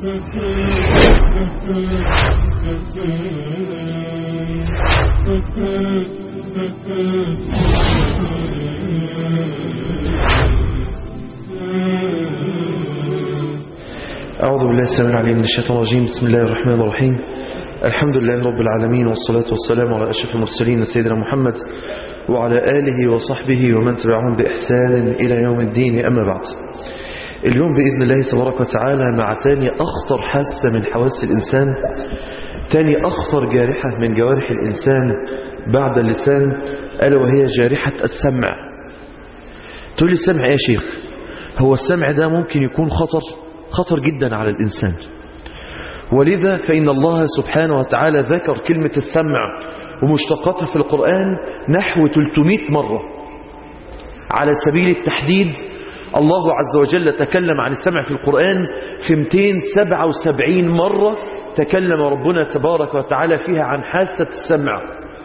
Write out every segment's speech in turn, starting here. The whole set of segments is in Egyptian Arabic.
أعوذ بالله السلام العليم من الشيطان الرجيم بسم الله الرحمن الرحيم الحمد لله رب العالمين والصلاة والسلام على أشرف المرسلين سيدنا محمد وعلى آله وصحبه ومن تبعهم بإحسان إلى يوم الدين أما بعد اليوم بإذن الله تبارك وتعالى مع تاني أخطر حاسة من حواس الإنسان تاني أخطر جارحة من جوارح الإنسان بعد اللسان ألا وهي جارحة السمع تقول لي السمع يا شيخ هو السمع ده ممكن يكون خطر خطر جدا على الإنسان ولذا فإن الله سبحانه وتعالى ذكر كلمة السمع ومشتقاتها في القرآن نحو 300 مرة على سبيل التحديد الله عز وجل تكلم عن السمع في القرآن في 277 مرة تكلم ربنا تبارك وتعالى فيها عن حاسة السمع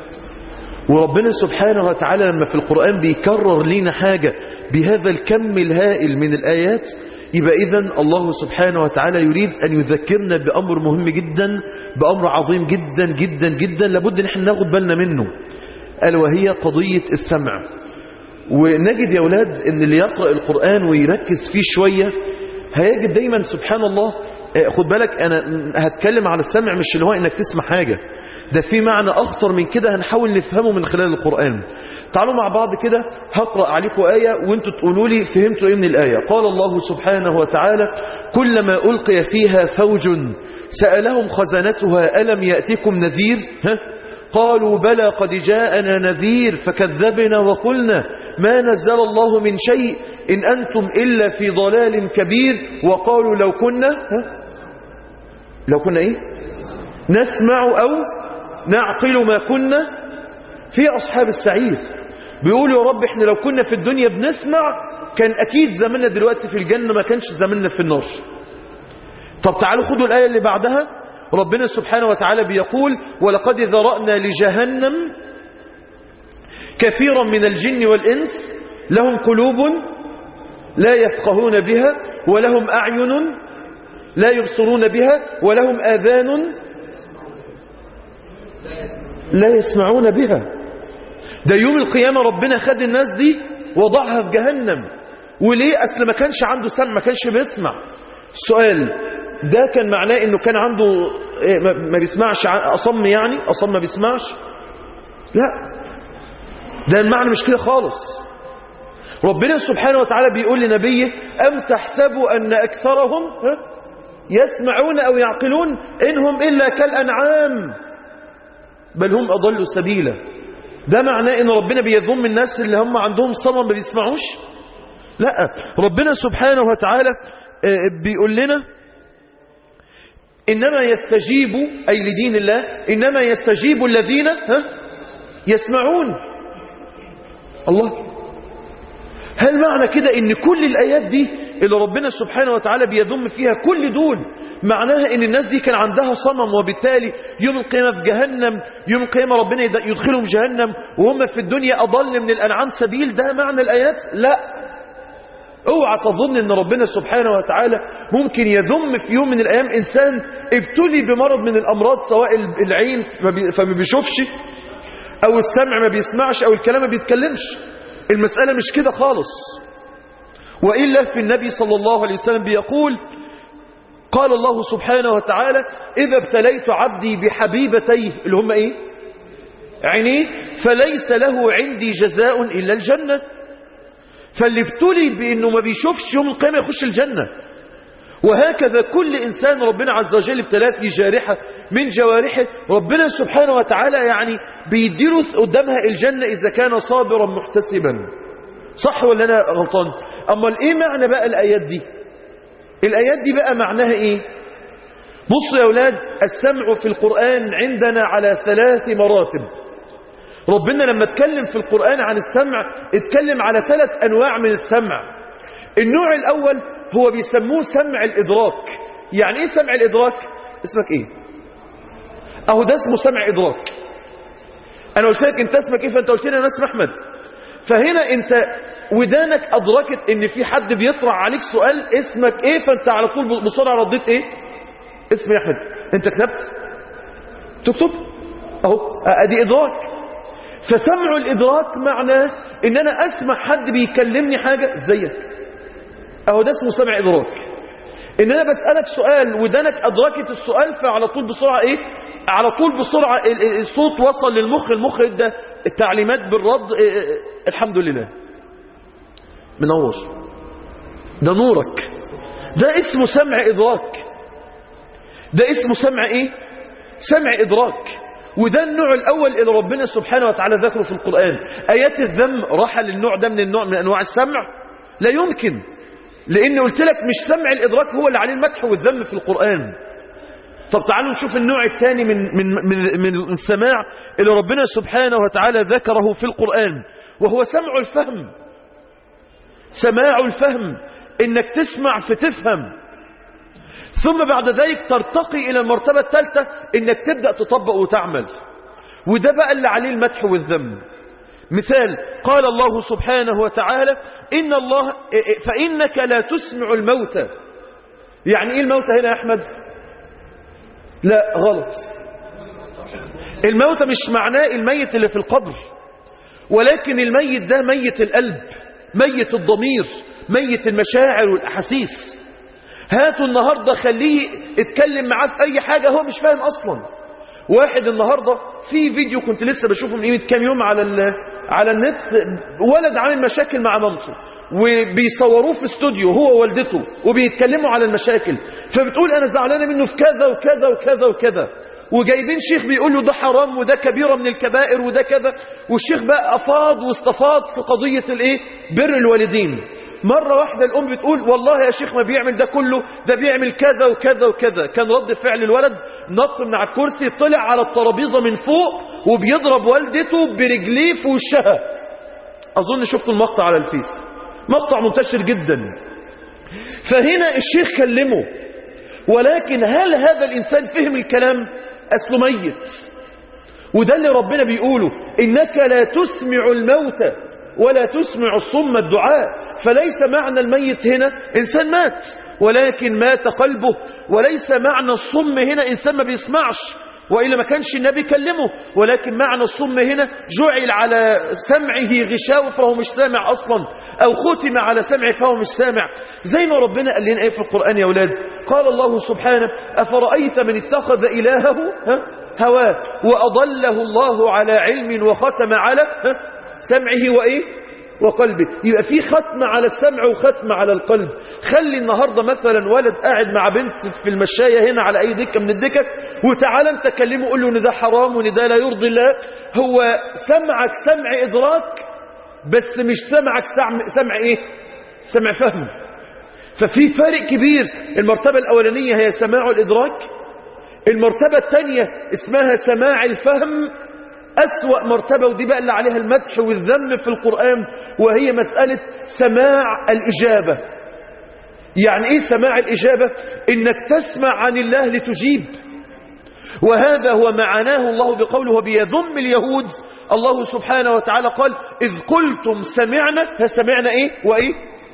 وربنا سبحانه وتعالى لما في القرآن بيكرر لنا حاجة بهذا الكم الهائل من الآيات يبقى إذن الله سبحانه وتعالى يريد أن يذكرنا بأمر مهم جدا بأمر عظيم جدا جدا جدا لابد نحن ناخد بالنا منه ألا وهي قضية السمع ونجد يا أولاد أن اللي يقرأ القرآن ويركز فيه شوية هيجد دايما سبحان الله خد بالك أنا هتكلم على السمع مش اللي هو أنك تسمع حاجة ده في معنى أخطر من كده هنحاول نفهمه من خلال القرآن تعالوا مع بعض كده هقرأ عليكم آية وانتوا تقولوا لي فهمتوا ايه من الآية قال الله سبحانه وتعالى كلما ألقي فيها فوج سألهم خزنتها ألم يأتكم نذير ها؟ قالوا بلى قد جاءنا نذير فكذبنا وقلنا ما نزل الله من شيء إن أنتم إلا في ضلال كبير وقالوا لو كنا ها؟ لو كنا إيه نسمع أو نعقل ما كنا في أصحاب السعير بيقولوا يا رب احنا لو كنا في الدنيا بنسمع كان أكيد زماننا دلوقتي في الجنة ما كانش زماننا في النار طب تعالوا خدوا الآية اللي بعدها ربنا سبحانه وتعالى بيقول ولقد ذرأنا لجهنم كثيرا من الجن والإنس لهم قلوب لا يفقهون بها ولهم أعين لا يبصرون بها ولهم آذان لا يسمعون بها ده يوم القيامة ربنا خد الناس دي وضعها في جهنم وليه أصل ما كانش عنده سمع ما كانش بيسمع السؤال ده كان معناه انه كان عنده ما بيسمعش أصم يعني أصم ما بيسمعش لا ده المعنى مش كده خالص ربنا سبحانه وتعالى بيقول لنبيه أم تحسبوا أن أكثرهم يسمعون أو يعقلون إنهم إلا كالأنعام بل هم أضلوا سبيلا ده معناه ان ربنا بيضم الناس اللي هم عندهم صمم ما بيسمعوش لا ربنا سبحانه وتعالى بيقول لنا إنما يستجيب أي لدين الله إنما يستجيب الذين ها يسمعون الله هل معنى كده ان كل الآيات دي اللي ربنا سبحانه وتعالى بيضم فيها كل دول معناها ان الناس دي كان عندها صمم وبالتالي يوم القيامة في جهنم يوم القيامة ربنا يدخلهم جهنم وهم في الدنيا أضل من الأنعام سبيل ده معنى الآيات لا اوعى تظن ان ربنا سبحانه وتعالى ممكن يذم في يوم من الأيام إنسان ابتلي بمرض من الأمراض سواء العين فما بيشوفش أو السمع ما بيسمعش أو الكلام ما بيتكلمش المسألة مش كده خالص وإلا في النبي صلى الله عليه وسلم بيقول قال الله سبحانه وتعالى إذا ابتليت عبدي بحبيبتيه اللي هم إيه عينيه فليس له عندي جزاء إلا الجنة فاللي ابتلي بأنه ما بيشوفش يوم القيامة يخش الجنة وهكذا كل إنسان ربنا عز وجل ابتلاه في جارحة من جوارحه ربنا سبحانه وتعالى يعني بيديله قدامها الجنة إذا كان صابرا محتسبا صح ولا أنا غلطان أما إيه معنى بقى الآيات دي الآيات دي بقى معناها إيه بصوا يا أولاد السمع في القرآن عندنا على ثلاث مراتب ربنا لما اتكلم في القرآن عن السمع اتكلم على ثلاث أنواع من السمع النوع الأول هو بيسموه سمع الإدراك يعني إيه سمع الإدراك اسمك إيه أهو ده اسمه سمع إدراك أنا قلت لك أنت اسمك إيه فأنت قلت لي أنا اسمي أحمد فهنا أنت ودانك أدركت ان في حد بيطرح عليك سؤال اسمك ايه فانت على طول بسرعة رديت ايه اسمي احمد انت كتبت تكتب اهو ادي ادراك فسمع الادراك معناه ان انا اسمع حد بيكلمني حاجه زيك اهو ده اسمه سمع ادراك ان انا بسالك سؤال ودانك ادركت السؤال فعلى طول بسرعه ايه على طول بسرعه ال- ال- الصوت وصل للمخ المخ ادى التعليمات بالرد إيه إيه الحمد لله منور ده نورك ده اسمه سمع ادراك ده اسمه سمع ايه سمع ادراك وده النوع الاول اللي ربنا سبحانه وتعالى ذكره في القران ايات الذم راح للنوع ده من النوع من انواع السمع لا يمكن لان قلت لك مش سمع الادراك هو اللي عليه المدح والذم في القران طب تعالوا نشوف النوع الثاني من من من من السماع اللي ربنا سبحانه وتعالى ذكره في القران وهو سمع الفهم سماع الفهم انك تسمع فتفهم ثم بعد ذلك ترتقي الى المرتبه الثالثه انك تبدا تطبق وتعمل وده بقى اللي عليه المدح والذم مثال قال الله سبحانه وتعالى إن الله فإنك لا تسمع الموتى يعني إيه الموتى هنا يا أحمد لا غلط الموتى مش معناه الميت اللي في القبر ولكن الميت ده ميت القلب ميت الضمير ميت المشاعر والأحاسيس هاتوا النهاردة خليه اتكلم معاه في أي حاجة هو مش فاهم أصلا واحد النهاردة في فيديو كنت لسه بشوفه من قيمة كام يوم على ال- على النت ولد عامل مشاكل مع مامته وبيصوروه في استوديو هو ووالدته وبيتكلموا على المشاكل فبتقول انا زعلانه منه في كذا وكذا وكذا وكذا وجايبين شيخ بيقول له ده حرام وده كبيره من الكبائر وده كذا والشيخ بقى افاض واستفاض في قضيه الايه بر الوالدين مرة واحدة الأم بتقول والله يا شيخ ما بيعمل ده كله ده بيعمل كذا وكذا وكذا كان رد فعل الولد نط من على الكرسي طلع على الترابيزة من فوق وبيضرب والدته برجليه في وشها أظن شفت المقطع على الفيس مقطع منتشر جدا فهنا الشيخ كلمه ولكن هل هذا الإنسان فهم الكلام أصله ميت وده اللي ربنا بيقوله إنك لا تسمع الموتى ولا تسمع الصم الدعاء فليس معنى الميت هنا إنسان مات ولكن مات قلبه وليس معنى الصم هنا إنسان ما بيسمعش وإلا ما كانش النبي كلمه ولكن معنى الصم هنا جعل على سمعه غشاوة فهو مش سامع أصلا أو ختم على سمعه فهو مش سامع زي ما ربنا قال لنا إيه في القرآن يا أولاد قال الله سبحانه أفرأيت من اتخذ إلهه ها هواه وأضله الله على علم وختم على ها سمعه وإيه وقلبه يبقى في ختم على السمع وختم على القلب خلي النهاردة مثلا ولد قاعد مع بنت في المشاية هنا على أي دكة من الدكك وتعالى انت كلمه قول له ان ده حرام وان ده لا يرضي الله هو سمعك سمع إدراك بس مش سمعك سمع, سمع إيه سمع فهم ففي فرق كبير المرتبة الأولانية هي سماع الإدراك المرتبة الثانية اسمها سماع الفهم أسوأ مرتبة ودي بقى اللي عليها المدح والذم في القرآن وهي مسألة سماع الإجابة يعني إيه سماع الإجابة إنك تسمع عن الله لتجيب وهذا هو معناه الله بقوله وبيذم اليهود الله سبحانه وتعالى قال إذ قلتم سمعنا فسمعنا إيه وإيه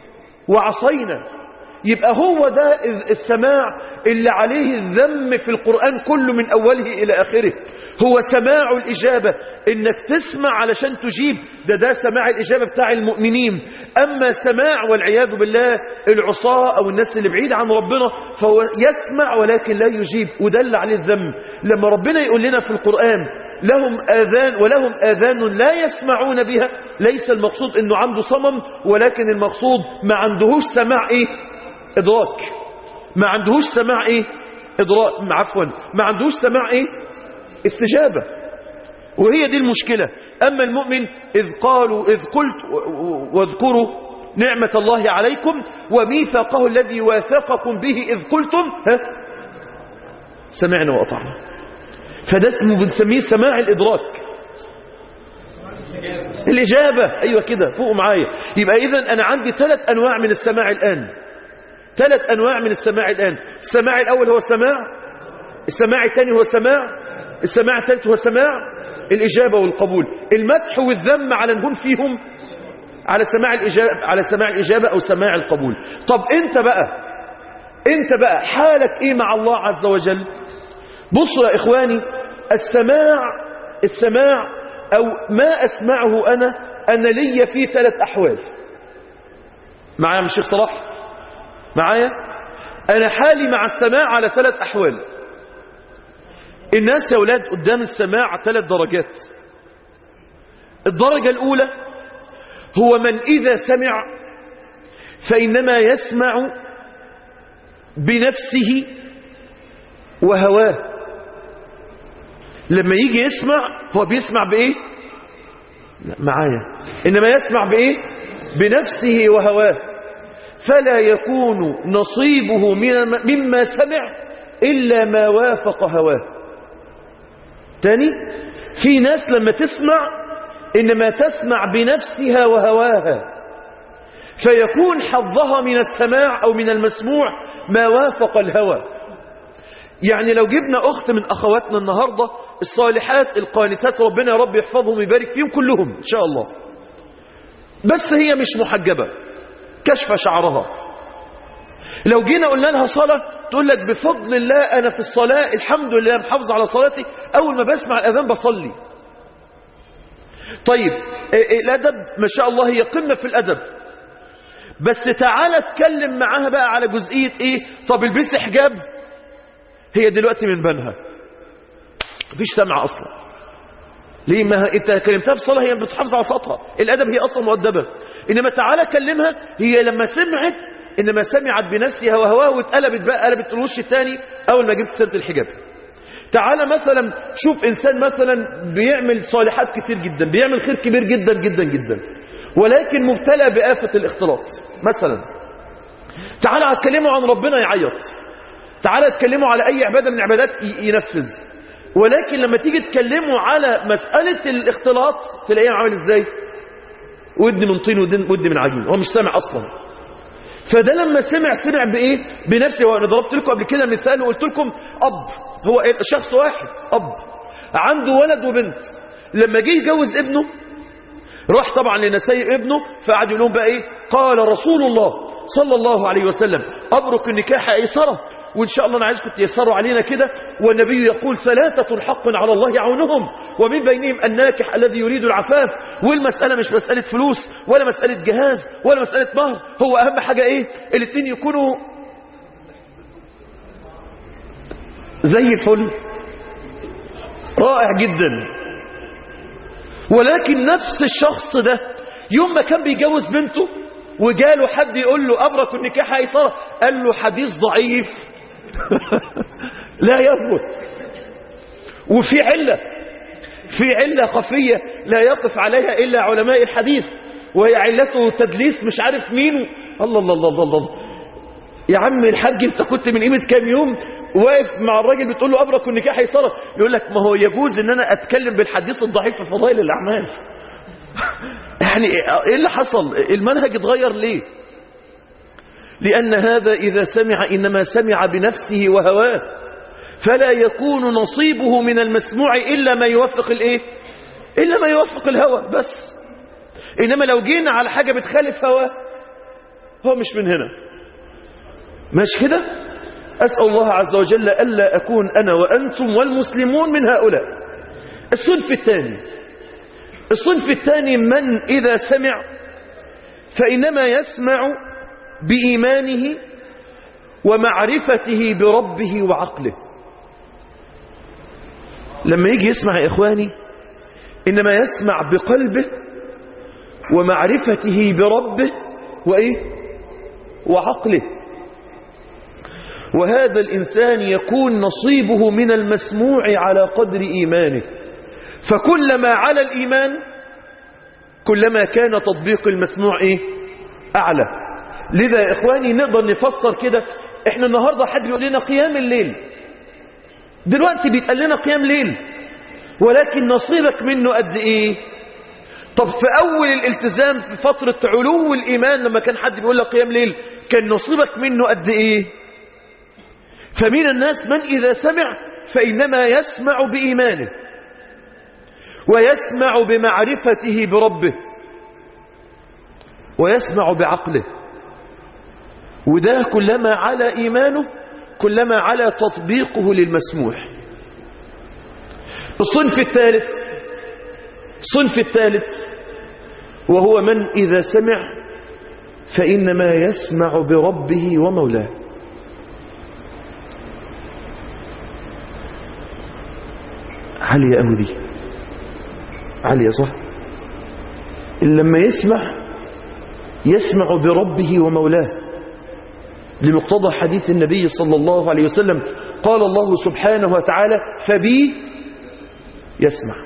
وعصينا يبقى هو ده السماع اللي عليه الذم في القرآن كله من أوله إلى آخره هو سماع الإجابة إنك تسمع علشان تجيب ده ده سماع الإجابة بتاع المؤمنين أما سماع والعياذ بالله العصاة أو الناس اللي بعيد عن ربنا فهو يسمع ولكن لا يجيب وده اللي عليه الذم لما ربنا يقول لنا في القرآن لهم آذان ولهم آذان لا يسمعون بها ليس المقصود أنه عنده صمم ولكن المقصود ما عندهوش سماع إيه إدراك ما عندهوش سماع إيه إدراك عفوا ما عندهوش سماع إيه استجابة وهي دي المشكلة أما المؤمن إذ قالوا إذ قلت واذكروا نعمة الله عليكم وميثاقه الذي واثقكم به إذ قلتم ها سمعنا وأطعنا فده اسمه بنسميه سماع الإدراك الإجابة أيوة كده فوق معايا يبقى إذن أنا عندي ثلاث أنواع من السماع الآن ثلاث أنواع من السماع الآن السماع الأول هو سماع السماع الثاني هو سماع السماع الثالث هو سماع الإجابة والقبول المدح والذم على نهون فيهم على سماع الإجابة على سماع الإجابة أو سماع القبول طب أنت بقى انت بقى حالك ايه مع الله عز وجل بصوا يا اخواني السماع السماع او ما اسمعه انا انا ليا فيه ثلاث احوال معايا من الشيخ صلاح معايا انا حالي مع السماع على ثلاث احوال الناس يا اولاد قدام السماع ثلاث درجات الدرجة الاولى هو من اذا سمع فانما يسمع بنفسه وهواه لما يجي يسمع هو بيسمع بايه لا معايا انما يسمع بايه بنفسه وهواه فلا يكون نصيبه مما سمع الا ما وافق هواه تاني في ناس لما تسمع انما تسمع بنفسها وهواها فيكون حظها من السماع او من المسموع ما وافق الهوى يعني لو جبنا أخت من أخواتنا النهاردة الصالحات القانتات ربنا يا رب يحفظهم ويبارك فيهم كلهم إن شاء الله بس هي مش محجبة كشف شعرها لو جينا قلنا لها صلاة تقول لك بفضل الله أنا في الصلاة الحمد لله محافظ على صلاتي أول ما بسمع الأذان بصلي طيب الأدب ما شاء الله هي قمة في الأدب بس تعالى اتكلم معاها بقى على جزئية ايه طب البسي حجاب هي دلوقتي من بنها مفيش سمع اصلا ليه ما انت كلمتها في الصلاه هي بتحافظ على صوتها الادب هي اصلا مؤدبه انما تعالى كلمها هي لما سمعت انما سمعت بنفسها وهواها واتقلبت بقى قلبت الوش الثاني اول ما جبت سيره الحجاب تعالى مثلا شوف انسان مثلا بيعمل صالحات كتير جدا بيعمل خير كبير جدا جدا جدا ولكن مبتلى بآفة الاختلاط مثلا تعالى اتكلموا عن ربنا يعيط تعالى اتكلموا على اي عبادة من العبادات ينفذ ولكن لما تيجي تكلموا على مسألة الاختلاط تلاقيه عامل ازاي ودي من طين ودي من عجين هو مش سامع اصلا فده لما سمع سمع بايه بنفسه وانا ضربت لكم قبل كده مثال وقلت لكم اب هو شخص واحد اب عنده ولد وبنت لما جه يجوز ابنه راح طبعا لنساء ابنه فقعد يقول لهم بقى ايه قال رسول الله صلى الله عليه وسلم ابرك النكاح ايسره وإن شاء الله أنا عايزكم تيسروا علينا كده والنبي يقول ثلاثة حق على الله يعونهم ومن بينهم الناكح الذي يريد العفاف والمسألة مش مسألة فلوس ولا مسألة جهاز ولا مسألة مهر هو أهم حاجة إيه الاثنين يكونوا زي الفل رائع جدا ولكن نفس الشخص ده يوم ما كان بيجوز بنته وجاله حد يقول له أبرك النكاح أيسرة قال له حديث ضعيف لا يثبت وفي علة في علة خفية لا يقف عليها إلا علماء الحديث وهي علته تدليس مش عارف مين الله الله الله الله, الله. يا عم الحاج انت كنت من قيمة كام يوم واقف مع الراجل بتقول له أبرك النكاح يسرى يقول لك ما هو يجوز ان انا اتكلم بالحديث الضعيف في فضائل الاعمال يعني ايه اللي حصل المنهج اتغير ليه لأن هذا إذا سمع إنما سمع بنفسه وهواه فلا يكون نصيبه من المسموع إلا ما يوفق الإيه إلا ما يوفق الهوى بس إنما لو جينا على حاجة بتخالف هواه هو مش من هنا مش كده أسأل الله عز وجل ألا أكون أنا وأنتم والمسلمون من هؤلاء الصنف الثاني الصنف الثاني من إذا سمع فإنما يسمع بإيمانه ومعرفته بربه وعقله لما يجي يسمع يا إخواني إنما يسمع بقلبه ومعرفته بربه وإيه وعقله وهذا الإنسان يكون نصيبه من المسموع على قدر إيمانه فكلما على الإيمان كلما كان تطبيق المسموع إيه أعلى لذا يا إخواني نقدر نفسر كده إحنا النهاردة حد بيقول لنا قيام الليل دلوقتي بيتقال لنا قيام ليل ولكن نصيبك منه قد إيه طب في أول الالتزام في فترة علو الإيمان لما كان حد بيقول لك قيام ليل كان نصيبك منه قد إيه فمن الناس من إذا سمع فإنما يسمع بإيمانه ويسمع بمعرفته بربه ويسمع بعقله وده كلما على إيمانه كلما على تطبيقه للمسموح الصنف الثالث الصنف الثالث وهو من إذا سمع فإنما يسمع بربه ومولاه عالية أوي دي عالية صح لما يسمع يسمع بربه ومولاه لمقتضى حديث النبي صلى الله عليه وسلم قال الله سبحانه وتعالى فبي يسمع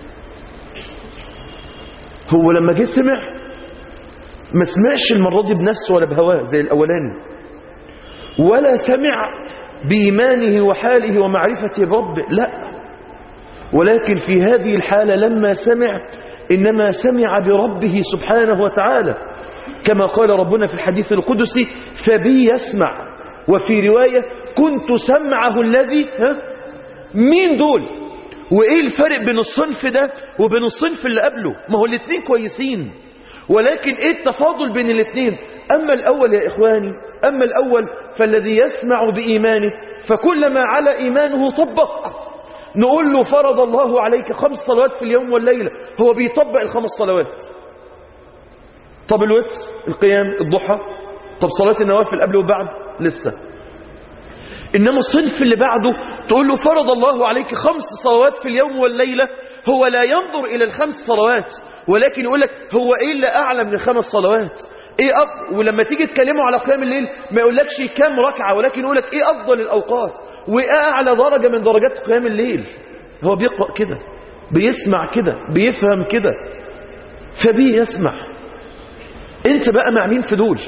هو لما جه سمع ما سمعش المرة دي بنفسه ولا بهواه زي الأولاني ولا سمع بإيمانه وحاله ومعرفته بربه لا ولكن في هذه الحالة لما سمع إنما سمع بربه سبحانه وتعالى كما قال ربنا في الحديث القدسي فبي يسمع وفي رواية كنت سمعه الذي ها مين دول وإيه الفرق بين الصنف ده وبين الصنف اللي قبله ما هو الاثنين كويسين ولكن إيه التفاضل بين الاثنين أما الأول يا إخواني أما الأول فالذي يسمع بإيمانه فكلما على إيمانه طبق نقول له فرض الله عليك خمس صلوات في اليوم والليلة هو بيطبق الخمس صلوات طب الوتر القيام الضحى طب صلاة النوافل قبل وبعد لسه إنما الصنف اللي بعده تقول له فرض الله عليك خمس صلوات في اليوم والليلة هو لا ينظر إلى الخمس صلوات ولكن يقول لك هو إيه اللي أعلى من الخمس صلوات إيه أب... ولما تيجي تكلمه على قيام الليل ما يقولكش كام ركعة ولكن يقولك إيه أفضل الأوقات وأعلى درجة من درجات قيام الليل هو بيقرأ كده بيسمع كده بيفهم كده فبيه يسمع انت بقى مع مين في دول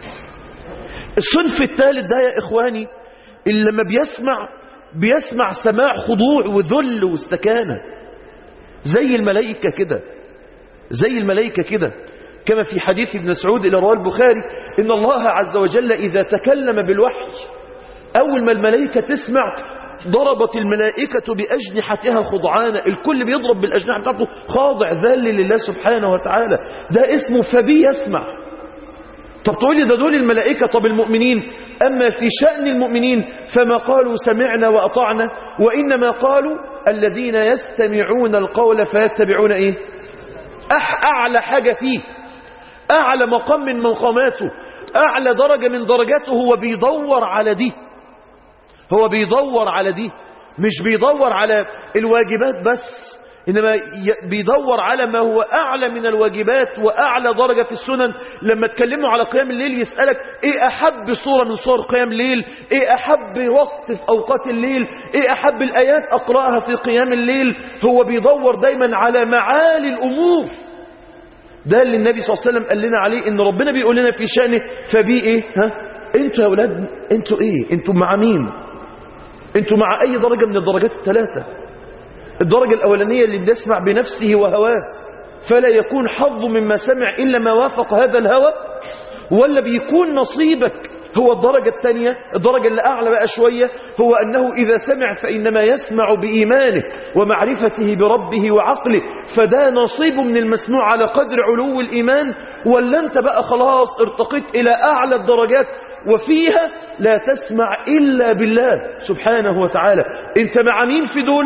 الصنف الثالث ده يا إخواني اللي لما بيسمع بيسمع سماع خضوع وذل واستكانة زي الملائكة كده زي الملائكة كده كما في حديث ابن سعود إلى رواه البخاري إن الله عز وجل إذا تكلم بالوحي أول ما الملائكة تسمع ضربت الملائكة بأجنحتها خضعانا الكل بيضرب بالأجنحة بتاعته خاضع ذل لله سبحانه وتعالى ده اسمه فبي يسمع طب تقول لي ده دول الملائكة طب المؤمنين أما في شأن المؤمنين فما قالوا سمعنا وأطعنا وإنما قالوا الذين يستمعون القول فيتبعون إيه أح أعلى حاجة فيه أعلى مقام من مقاماته أعلى درجة من درجاته هو بيدور على دي هو بيدور على دي مش بيدور على الواجبات بس إنما بيدور على ما هو أعلى من الواجبات وأعلى درجة في السنن لما تكلموا على قيام الليل يسألك إيه أحب صورة من صور قيام الليل إيه أحب وقت في أوقات الليل إيه أحب الآيات أقرأها في قيام الليل هو بيدور دايما على معالي الأمور ده اللي النبي صلى الله عليه وسلم قال لنا عليه إن ربنا بيقول لنا في شأنه فبي إيه ها انتوا يا أولاد انتوا إيه انتوا مع مين انتوا مع أي درجة من الدرجات الثلاثة الدرجة الأولانية اللي بيسمع بنفسه وهواه فلا يكون حظ مما سمع إلا ما وافق هذا الهوى ولا بيكون نصيبك هو الدرجة الثانية الدرجة اللي أعلى بقى شوية هو أنه إذا سمع فإنما يسمع بإيمانه ومعرفته بربه وعقله فده نصيب من المسموع على قدر علو الإيمان ولا أنت بقى خلاص ارتقيت إلى أعلى الدرجات وفيها لا تسمع إلا بالله سبحانه وتعالى انت مع مين في دول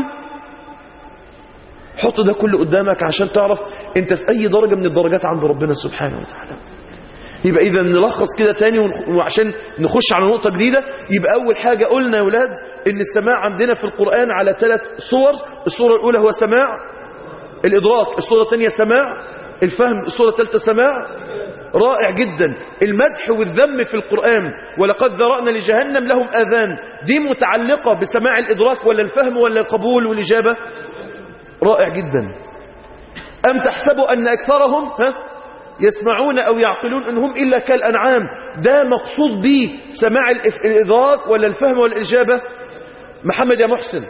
حط ده كله قدامك عشان تعرف انت في اي درجة من الدرجات عند ربنا سبحانه وتعالى يبقى اذا نلخص كده تاني وعشان نخش على نقطة جديدة يبقى اول حاجة قلنا يا ولاد ان السماع عندنا في القرآن على ثلاث صور الصورة الاولى هو سماع الادراك الصورة الثانية سماع الفهم الصورة الثالثة سماع رائع جدا المدح والذم في القرآن ولقد ذرأنا لجهنم لهم آذان دي متعلقة بسماع الإدراك ولا الفهم ولا القبول والإجابة رائع جدا أم تحسبوا أن أكثرهم ها يسمعون أو يعقلون إنهم إلا كالأنعام ده مقصود به سماع الإدراك ولا الفهم ولا الإجابة محمد يا محسن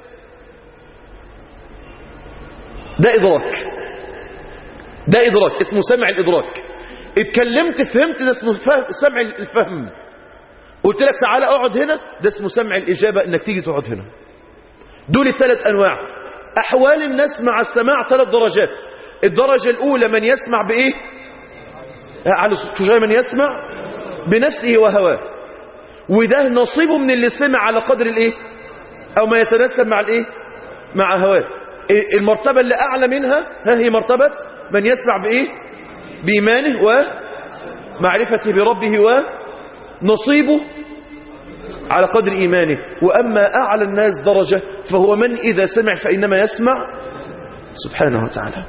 ده إدراك ده إدراك اسمه سمع الإدراك اتكلمت فهمت ده اسمه سمع الفهم قلت لك تعالى اقعد هنا ده اسمه سمع الإجابة انك تيجي تقعد هنا دول الثلاث أنواع أحوال الناس مع السماع ثلاث درجات الدرجة الأولى من يسمع بإيه على تجاه من يسمع بنفسه وهواه وده نصيبه من اللي سمع على قدر الايه او ما يتناسب مع الايه مع هواه إيه المرتبة اللي اعلى منها ها هي مرتبة من يسمع بايه بايمانه ومعرفته بربه ونصيبه على قدر إيمانه وأما أعلى الناس درجة فهو من إذا سمع فإنما يسمع سبحانه وتعالى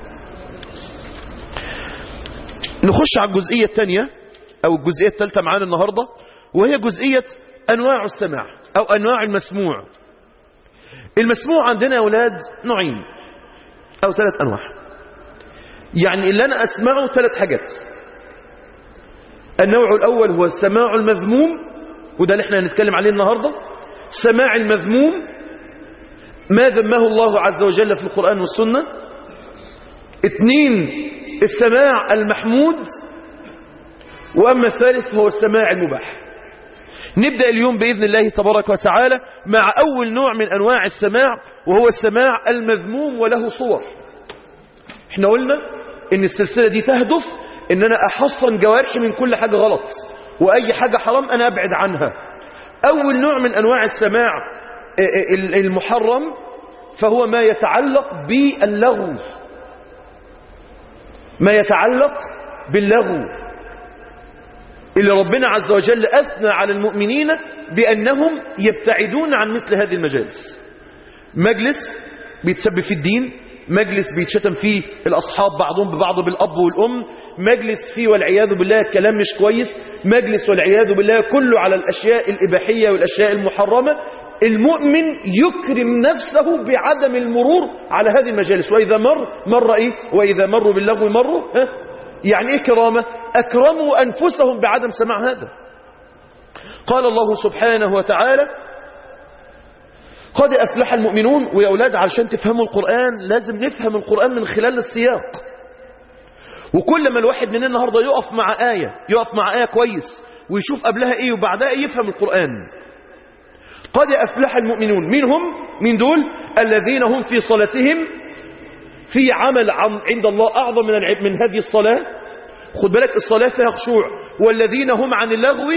نخش على الجزئية الثانية أو الجزئية الثالثة معانا النهاردة وهي جزئية أنواع السماع أو أنواع المسموع المسموع عندنا يا أولاد نوعين أو ثلاث أنواع يعني اللي أنا أسمعه ثلاث حاجات النوع الأول هو السماع المذموم وده اللي احنا هنتكلم عليه النهاردة سماع المذموم ما ذمه الله عز وجل في القرآن والسنة اثنين السماع المحمود وأما الثالث هو السماع المباح نبدأ اليوم بإذن الله تبارك وتعالى مع أول نوع من أنواع السماع وهو السماع المذموم وله صور احنا قلنا ان السلسلة دي تهدف ان انا احصن جوارحي من كل حاجة غلط واي حاجة حرام انا ابعد عنها اول نوع من انواع السماع المحرم فهو ما يتعلق باللغو ما يتعلق باللغو اللي ربنا عز وجل أثنى على المؤمنين بأنهم يبتعدون عن مثل هذه المجالس مجلس بيتسب في الدين مجلس بيتشتم فيه الأصحاب بعضهم ببعض بالأب والأم مجلس فيه والعياذ بالله الكلام مش كويس مجلس والعياذ بالله كله على الأشياء الإباحية والأشياء المحرمة المؤمن يكرم نفسه بعدم المرور على هذه المجالس وإذا مر مر إيه وإذا مروا باللغو مروا ها يعني إيه كرامة أكرموا أنفسهم بعدم سماع هذا قال الله سبحانه وتعالى قد أفلح المؤمنون ويا أولاد علشان تفهموا القرآن لازم نفهم القرآن من خلال السياق وكل ما الواحد مننا النهاردة يقف مع آية يقف مع آية كويس ويشوف قبلها إيه وبعدها إيه يفهم القرآن قد أفلح المؤمنون منهم من دول الذين هم في صلاتهم في عمل عند الله أعظم من من هذه الصلاة خد بالك الصلاة فيها خشوع والذين هم عن اللغو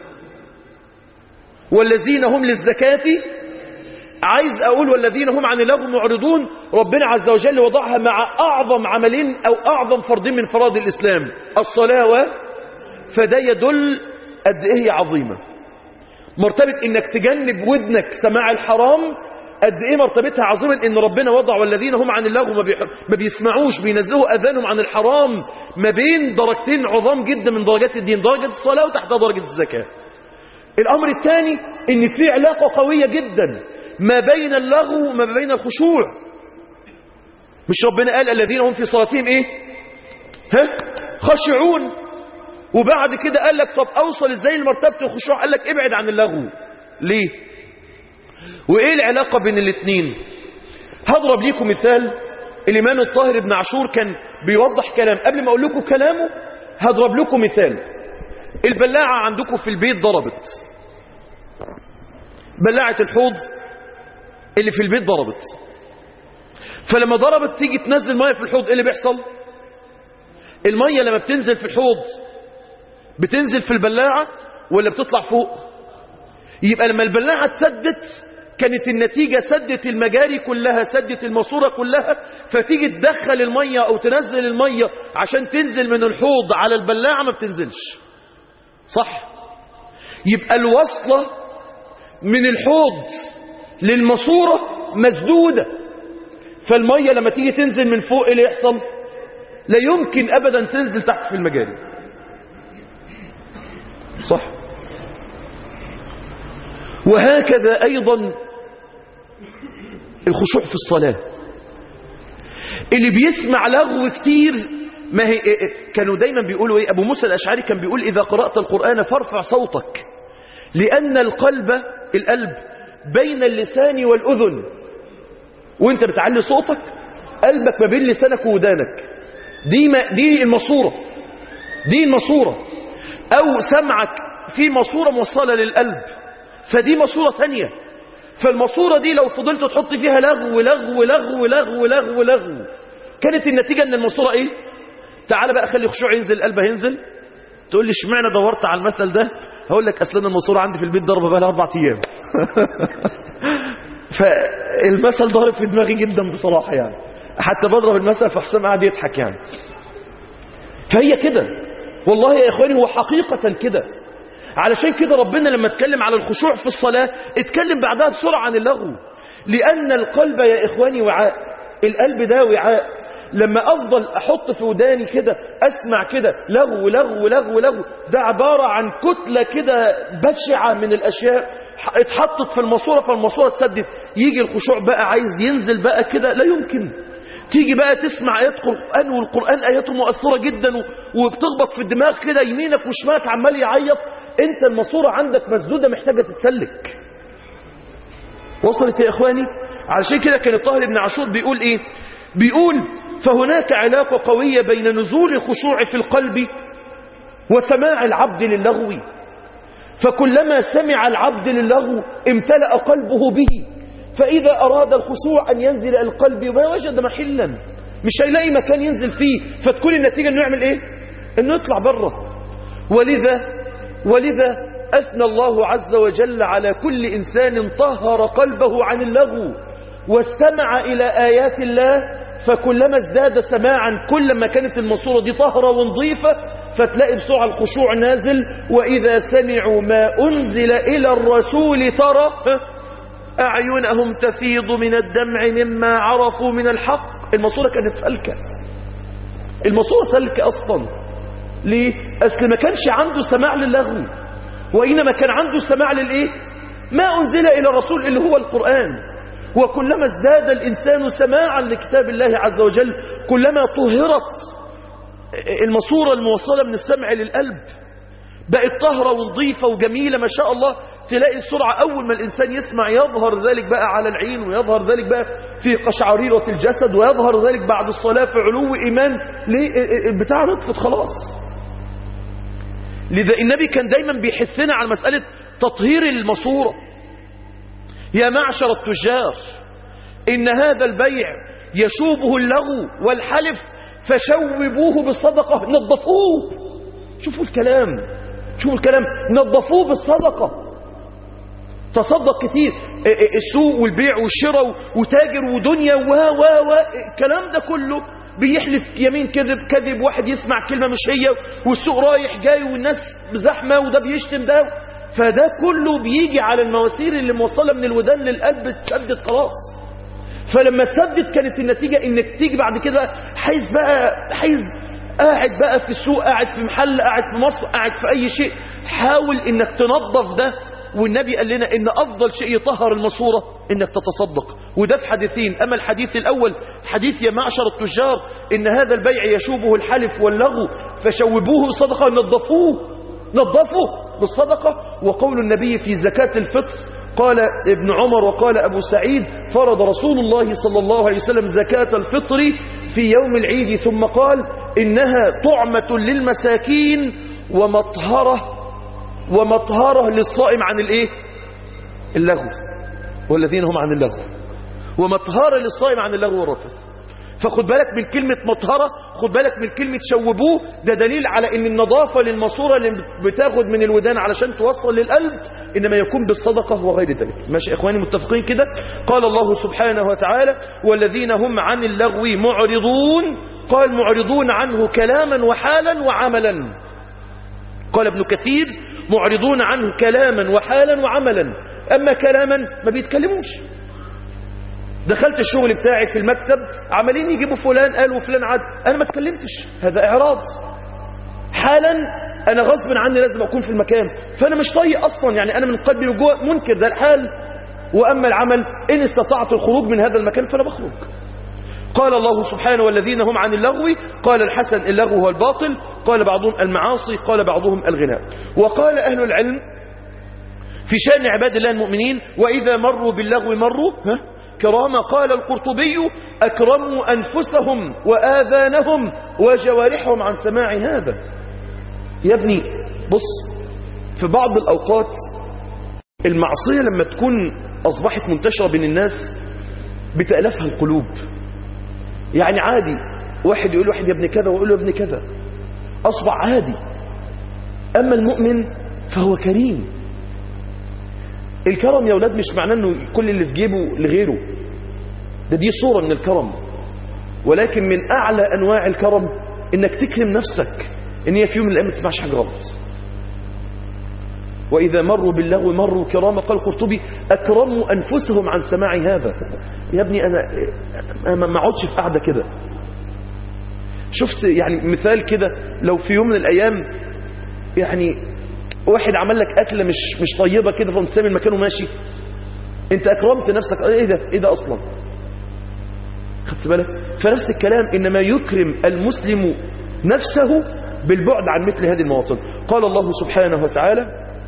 والذين هم للزكاة عايز أقول والذين هم عن اللغو معرضون ربنا عز وجل وضعها مع أعظم عملين أو أعظم فرضين من فرائض الإسلام الصلاة فده يدل قد إيه هي عظيمة مرتبة إنك تجنب ودنك سماع الحرام قد إيه مرتبتها عظيمة إن ربنا وضع والذين هم عن اللغو ما, ما بيسمعوش بينزهوا أذانهم عن الحرام ما بين درجتين عظام جدا من درجات الدين درجة الصلاة وتحتها درجة الزكاة الأمر الثاني إن في علاقة قوية جدا ما بين اللغو وما بين الخشوع مش ربنا قال الذين هم في صلاتهم إيه ها خشعون وبعد كده قال لك طب أوصل إزاي لمرتبة الخشوع قال لك ابعد عن اللغو ليه وإيه العلاقة بين الاثنين هضرب ليكم مثال الإمام الطاهر بن عاشور كان بيوضح كلام قبل ما أقول لكم كلامه هضرب لكم مثال البلاعة عندكم في البيت ضربت بلاعة الحوض اللي في البيت ضربت فلما ضربت تيجي تنزل مية في الحوض ايه اللي بيحصل المية لما بتنزل في الحوض بتنزل في البلاعة ولا بتطلع فوق يبقى لما البلاعة اتسدت كانت النتيجة سدت المجاري كلها سدت الماسورة كلها فتيجي تدخل المية أو تنزل المية عشان تنزل من الحوض على البلاعة ما بتنزلش صح يبقى الوصلة من الحوض للماسورة مسدودة فالمية لما تيجي تنزل من فوق اللي يحصل لا يمكن أبدا تنزل تحت في المجاري صح وهكذا أيضا الخشوع في الصلاة اللي بيسمع لغو كتير ما هي كانوا دايما بيقولوا ايه ابو موسى الاشعري كان بيقول اذا قرات القران فارفع صوتك لان القلب القلب بين اللسان والاذن وانت بتعلي صوتك قلبك ما بين لسانك ودانك دي ما دي الماسوره دي الماسوره او سمعك في ماسوره موصله للقلب فدي ماسوره ثانيه فالماسوره دي لو فضلت تحط فيها لغو لغو لغو لغو لغو لغو كانت النتيجه ان الماسوره ايه تعال بقى خلي خشوع ينزل القلب هينزل تقول لي اشمعنى دورت على المثل ده هقول لك اصل انا الماسوره عندي في البيت ضربه بقى لها اربع ايام فالمثل ضارب في دماغي جدا بصراحه يعني حتى بضرب المثل فحسام قاعد يضحك يعني فهي كده والله يا اخواني هو حقيقه كده علشان كده ربنا لما اتكلم على الخشوع في الصلاه اتكلم بعدها بسرعه عن اللغو لان القلب يا اخواني وعاء القلب ده وعاء لما افضل احط في وداني كده اسمع كده لغو لغو لغو لغو ده عبارة عن كتلة كده بشعة من الاشياء اتحطت في الماسوره فالماسوره اتسدت يجي الخشوع بقى عايز ينزل بقى كده لا يمكن تيجي بقى تسمع ايات قرآن والقرآن اياته مؤثرة جدا وبتخبط في الدماغ كده يمينك وشمالك عمال يعيط انت الماسوره عندك مسدودة محتاجة تتسلك وصلت يا اخواني علشان كده كان الطاهر بن عاشور بيقول ايه بيقول فهناك علاقة قوية بين نزول الخشوع في القلب وسماع العبد للغو فكلما سمع العبد للغو امتلأ قلبه به فإذا أراد الخشوع أن ينزل إلى القلب ما وجد محلا مش هيلاقي مكان ينزل فيه فتكون النتيجة أنه يعمل إيه أنه يطلع بره ولذا ولذا أثنى الله عز وجل على كل إنسان طهر قلبه عن اللغو واستمع إلى آيات الله فكلما ازداد سماعا كلما كانت الماسوره دي طهرة ونظيفة فتلاقي بسرعة الخشوع نازل وإذا سمعوا ما أنزل إلى الرسول ترى أعينهم تفيض من الدمع مما عرفوا من الحق الماسوره كانت سلكة الماسوره سلكة أصلا ليه؟ أصل ما كانش عنده سماع للغو وإنما كان عنده سماع للإيه؟ ما أنزل إلى الرسول اللي هو القرآن وكلما ازداد الإنسان سماعا لكتاب الله عز وجل كلما طهرت الماسوره الموصلة من السمع للقلب بقت طهرة ونظيفة وجميلة ما شاء الله تلاقي السرعة أول ما الإنسان يسمع يظهر ذلك بقى على العين ويظهر ذلك بقى في قشعريرة الجسد ويظهر ذلك بعد الصلاة في علو إيمان ليه البتاع نطفت خلاص لذا النبي كان دايما بيحثنا على مسألة تطهير الماسوره يا معشر التجار إن هذا البيع يشوبه اللغو والحلف فشوبوه بالصدقة نظفوه شوفوا الكلام شوفوا الكلام نظفوه بالصدقة تصدق كتير السوق والبيع والشراء وتاجر ودنيا و و و الكلام ده كله بيحلف يمين كذب كذب واحد يسمع كلمة مش هي والسوق رايح جاي والناس زحمة وده بيشتم ده فده كله بيجي على المواسير اللي موصلة من الودان للقلب تسدد خلاص فلما تسدد كانت النتيجة انك تيجي بعد كده حيز بقى حيز قاعد بقى في السوق قاعد في محل قاعد في مصر قاعد في اي شيء حاول انك تنظف ده والنبي قال لنا ان افضل شيء يطهر الماسوره انك تتصدق وده في حديثين اما الحديث الاول حديث يا معشر التجار ان هذا البيع يشوبه الحلف واللغو فشوبوه بصدقه نظفوه نظفوا بالصدقة وقول النبي في زكاة الفطر قال ابن عمر وقال أبو سعيد فرض رسول الله صلى الله عليه وسلم زكاة الفطر في يوم العيد ثم قال إنها طعمة للمساكين ومطهرة ومطهرة للصائم عن الايه اللغو والذين هم عن اللغو ومطهرة للصائم عن اللغو والرفث فخد بالك من كلمة مطهرة خد بالك من كلمة شوبوه ده دليل على ان النظافة للماسورة اللي بتاخد من الودان علشان توصل للقلب انما يكون بالصدقة وغير ذلك ماشي اخواني متفقين كده قال الله سبحانه وتعالى والذين هم عن اللغو معرضون قال معرضون عنه كلاما وحالا وعملا قال ابن كثير معرضون عنه كلاما وحالا وعملا اما كلاما ما بيتكلموش دخلت الشغل بتاعي في المكتب عمالين يجيبوا فلان قال وفلان عاد انا ما اتكلمتش هذا اعراض حالا انا غصب عني لازم اكون في المكان فانا مش طايق اصلا يعني انا من قلبي وجوه منكر ده الحال واما العمل ان استطعت الخروج من هذا المكان فانا بخرج قال الله سبحانه والذين هم عن اللغو قال الحسن اللغو هو الباطل قال بعضهم المعاصي قال بعضهم الغناء وقال اهل العلم في شأن عباد الله المؤمنين وإذا مروا باللغو مروا ها كرامة قال القرطبي أكرموا أنفسهم وآذانهم وجوارحهم عن سماع هذا يا ابني بص في بعض الأوقات المعصية لما تكون أصبحت منتشرة بين الناس بتألفها القلوب يعني عادي واحد يقول واحد يا ابن كذا ويقول له يا ابن كذا أصبح عادي أما المؤمن فهو كريم الكرم يا أولاد مش معناه أنه كل اللي في جيبه لغيره ده دي صورة من الكرم ولكن من أعلى أنواع الكرم إنك تكرم نفسك إن هي في يوم من الأيام ما تسمعش حاجة غلط وإذا مروا باللغو مروا كراما قال قرطبي أكرموا أنفسهم عن سماع هذا يا ابني أنا, أنا ما اقعدش في قاعدة كده شفت يعني مثال كده لو في يوم من الأيام يعني واحد عمل لك أكلة مش مش طيبة كده فقمت سامي المكان وماشي أنت أكرمت نفسك إيه ده إيه ده أصلا خدت بالك فنفس الكلام إنما يكرم المسلم نفسه بالبعد عن مثل هذه المواطن قال الله سبحانه وتعالى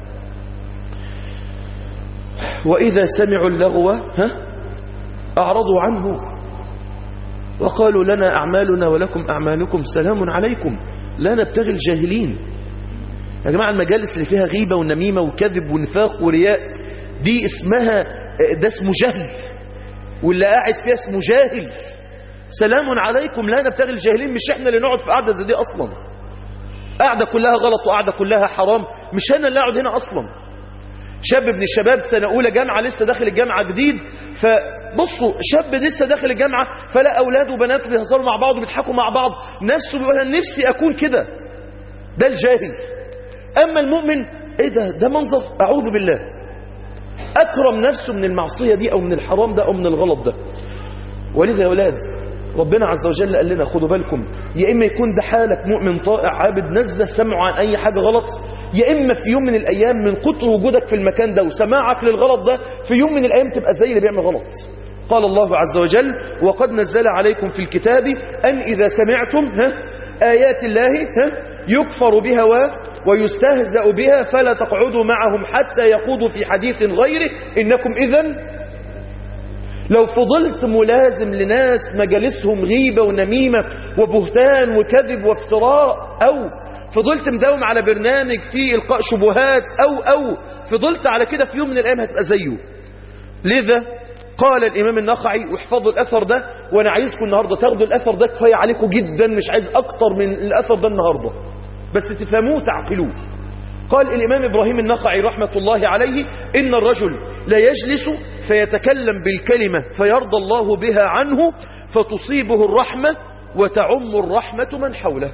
وإذا سمعوا اللغو ها أعرضوا عنه وقالوا لنا أعمالنا ولكم أعمالكم سلام عليكم لا نبتغي الجاهلين يا جماعة المجالس اللي فيها غيبة ونميمة وكذب ونفاق ورياء دي اسمها ده اسمه جهل واللي قاعد فيها اسمه جاهل سلام عليكم لا نبتغي الجاهلين مش احنا اللي نقعد في قعدة زي دي أصلا قعدة كلها غلط وقعدة كلها حرام مش انا اللي اقعد هنا أصلا شاب ابن الشباب سنة أولى جامعة لسه داخل الجامعة جديد فبصوا شاب لسه داخل الجامعة فلا أولاده وبناته بيهزروا مع بعض وبيضحكوا مع بعض نفسه بيقول أنا نفسي أكون كده ده الجاهل أما المؤمن إيه ده ده منظر أعوذ بالله أكرم نفسه من المعصية دي أو من الحرام ده أو من الغلط ده ولذا يا أولاد ربنا عز وجل قال لنا خدوا بالكم يا إما يكون ده حالك مؤمن طائع عابد نزه سمعه عن أي حاجة غلط يا إما في يوم من الأيام من كتر وجودك في المكان ده وسماعك للغلط ده في يوم من الأيام تبقى زي اللي بيعمل غلط قال الله عز وجل وقد نزل عليكم في الكتاب أن إذا سمعتم ها آيات الله ها يكفر بها و ويستهزأ بها فلا تقعدوا معهم حتى يخوضوا في حديث غيره إنكم إذن لو فضلت ملازم لناس مجالسهم غيبة ونميمة وبهتان وكذب وافتراء أو فضلت مداوم على برنامج فيه إلقاء شبهات أو أو فضلت على كده في يوم من الأيام هتبقى زيه لذا قال الإمام النخعي واحفظوا الأثر ده وأنا عايزكم النهاردة تاخدوا الأثر ده كفاية عليكم جدا مش عايز أكتر من الأثر ده النهاردة بس تفهموه تعقلوه قال الإمام إبراهيم النخعي رحمة الله عليه إن الرجل لا يجلس فيتكلم بالكلمة فيرضى الله بها عنه فتصيبه الرحمة وتعم الرحمة من حوله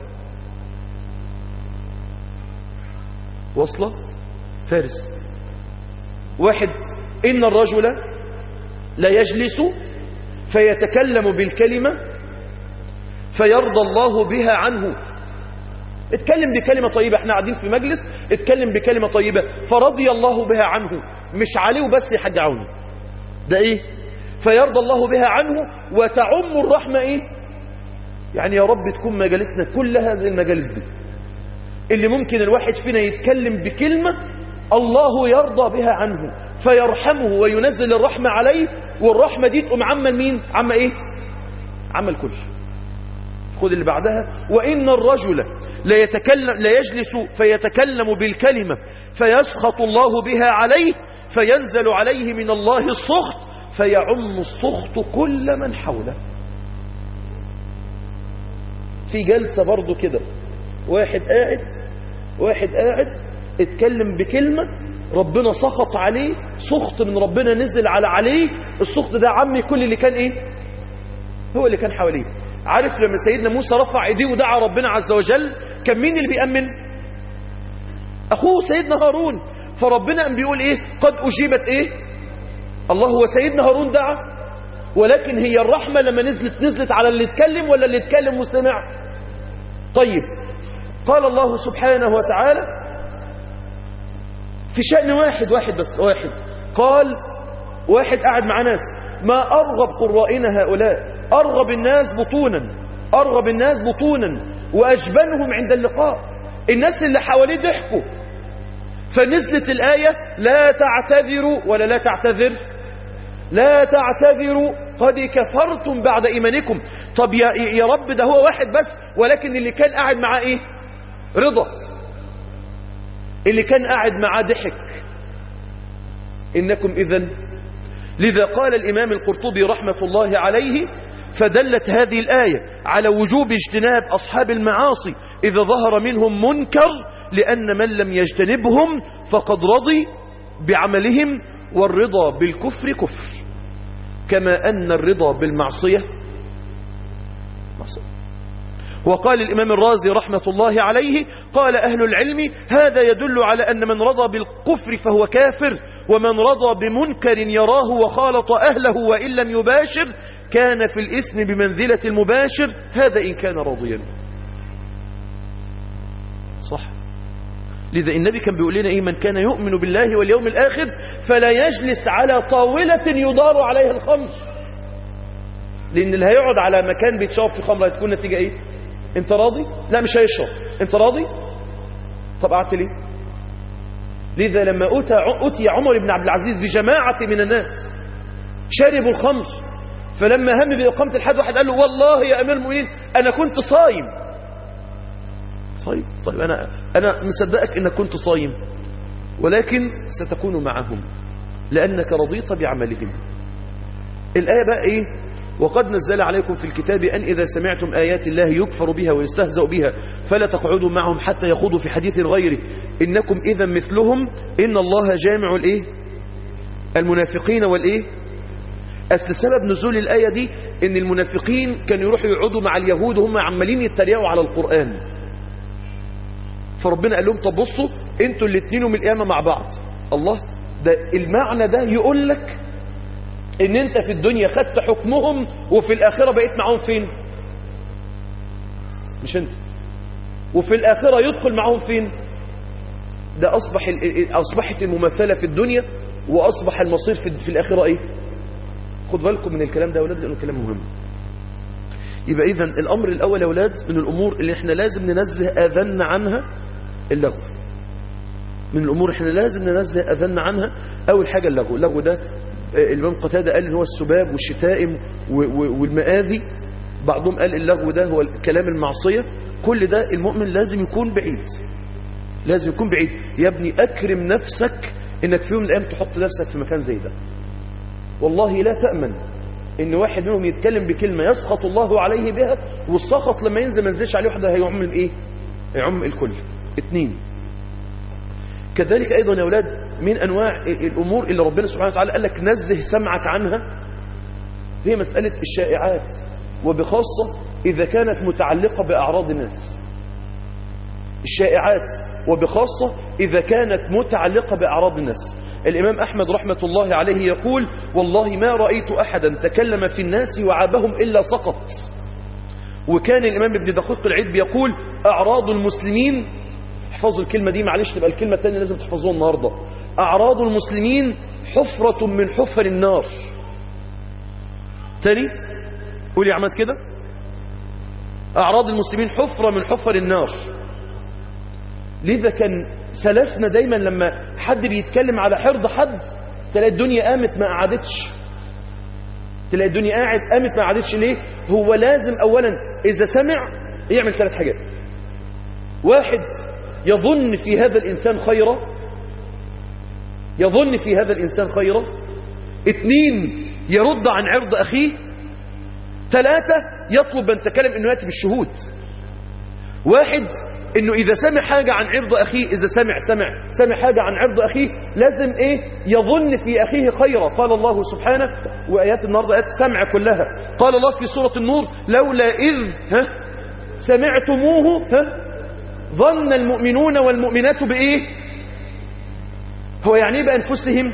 وصلة فارس واحد إن الرجل لا يجلس فيتكلم بالكلمة فيرضى الله بها عنه اتكلم بكلمة طيبة احنا قاعدين في مجلس اتكلم بكلمة طيبة فرضي الله بها عنه مش عليه وبس يا حاج عوني ده ايه فيرضى الله بها عنه وتعم الرحمة ايه يعني يا رب تكون مجالسنا كل هذه المجالس دي اللي ممكن الواحد فينا يتكلم بكلمة الله يرضى بها عنه فيرحمه وينزل الرحمة عليه والرحمة دي تقوم عما مين عما ايه عما الكل خذ اللي بعدها وإن الرجل لا, يتكلم لا يجلس فيتكلم بالكلمة فيسخط الله بها عليه فينزل عليه من الله السخط فيعم السخط كل من حوله في جلسة برضو كده واحد قاعد واحد قاعد اتكلم بكلمة ربنا سخط عليه سخط من ربنا نزل على عليه السخط ده عمي كل اللي كان ايه هو اللي كان حواليه عارف لما سيدنا موسى رفع ايديه ودعا ربنا عز وجل كان مين اللي بيأمن اخوه سيدنا هارون فربنا قام بيقول ايه قد اجيبت ايه الله هو سيدنا هارون دعا ولكن هي الرحمة لما نزلت نزلت على اللي اتكلم ولا اللي اتكلم وسمع طيب قال الله سبحانه وتعالى في شأن واحد واحد بس واحد قال واحد قاعد مع ناس ما أرغب قرائنا هؤلاء أرغب الناس بطونا أرغب الناس بطونا وأجبنهم عند اللقاء الناس اللي حواليه ضحكوا فنزلت الآية لا تعتذروا ولا لا تعتذر لا تعتذروا قد كفرتم بعد إيمانكم طب يا, يا رب ده هو واحد بس ولكن اللي كان قاعد معاه إيه رضا اللي كان قاعد معاه ضحك إنكم إذن لذا قال الإمام القرطبي رحمة الله عليه فدلت هذه الآية على وجوب اجتناب أصحاب المعاصي إذا ظهر منهم منكر لأن من لم يجتنبهم فقد رضي بعملهم والرضا بالكفر كفر كما أن الرضا بالمعصية معصية وقال الإمام الرازي رحمة الله عليه قال أهل العلم هذا يدل على أن من رضى بالكفر فهو كافر ومن رضى بمنكر يراه وخالط أهله وإن لم يباشر كان في الإثم بمنزلة المباشر هذا إن كان راضيا صح لذا النبي كان بيقول لنا إيه من كان يؤمن بالله واليوم الآخر فلا يجلس على طاولة يدار عليها الخمر لأن اللي هيقعد على مكان بيتشرب في خمر هتكون نتيجة إيه انت راضي لا مش هيشرب انت راضي طب قعدت ليه لذا لما أتى أتي عمر بن عبد العزيز بجماعة من الناس شربوا الخمر فلما هم بإقامة الحد واحد قال له والله يا أمير المؤمنين أنا كنت صايم صايم طيب أنا, أنا مصدقك أنك كنت صايم ولكن ستكون معهم لأنك رضيت بعملهم الآية بقى إيه وقد نزل عليكم في الكتاب أن إذا سمعتم آيات الله يكفر بها ويستهزأ بها فلا تقعدوا معهم حتى يخوضوا في حديث غيره إنكم إذا مثلهم إن الله جامع الإيه المنافقين والإيه أصل سبب نزول الآية دي إن المنافقين كانوا يروحوا يقعدوا مع اليهود وهم عمالين يتريقوا على القرآن فربنا قال لهم طب بصوا انتوا الاثنين من القيامة مع بعض الله ده المعنى ده يقول لك ان انت في الدنيا خدت حكمهم وفي الاخرة بقيت معاهم فين مش انت وفي الاخرة يدخل معاهم فين ده اصبح اصبحت المماثلة في الدنيا واصبح المصير في, في الاخرة ايه خد بالكم من الكلام ده يا اولاد لانه كلام مهم يبقى اذا الامر الاول يا اولاد من الامور اللي احنا لازم ننزه اذاننا عنها اللغو من الامور احنا لازم ننزه اذاننا عنها اول حاجه اللغو اللغو ده الإمام قتادة قال إن هو السباب والشتائم والمآذي بعضهم قال اللغو ده هو كلام المعصية كل ده المؤمن لازم يكون بعيد لازم يكون بعيد يا ابني أكرم نفسك إنك في يوم من الأيام تحط نفسك في مكان زي ده والله لا تأمن إن واحد منهم يتكلم بكلمة يسخط الله عليه بها والسخط لما ينزل ما ينزلش عليه واحدة هيعم الإيه؟ هيعم الكل اتنين كذلك أيضا يا أولاد من أنواع الأمور اللي ربنا سبحانه وتعالى قال لك نزه سمعك عنها هي مسألة الشائعات وبخاصة إذا كانت متعلقة بأعراض الناس الشائعات وبخاصة إذا كانت متعلقة بأعراض الناس الإمام أحمد رحمة الله عليه يقول والله ما رأيت أحدا تكلم في الناس وعابهم إلا سقط وكان الإمام ابن دقيق العيد بيقول أعراض المسلمين احفظوا الكلمة دي معلش تبقى الكلمة الثانية لازم تحفظوها النهاردة أعراض المسلمين حفرة من حفر النار تاني قول يا عماد كده أعراض المسلمين حفرة من حفر النار لذا كان سلفنا دايما لما حد بيتكلم على حرض حد تلاقي الدنيا قامت ما قعدتش تلاقي الدنيا قاعد قامت ما قعدتش ليه هو لازم أولا إذا سمع يعمل ثلاث حاجات واحد يظن في هذا الإنسان خيرا يظن في هذا الإنسان خيرا اثنين يرد عن عرض أخيه ثلاثة يطلب من تكلم أنه يأتي بالشهود واحد أنه إذا سمع حاجة عن عرض أخيه إذا سمع سمع سمع حاجة عن عرض أخيه لازم إيه يظن في أخيه خيرا قال الله سبحانه وآيات النهاردة آيات سمع كلها قال الله في سورة النور لولا إذ ها سمعتموه ها ظن المؤمنون والمؤمنات بإيه هو يعني ايه بأنفسهم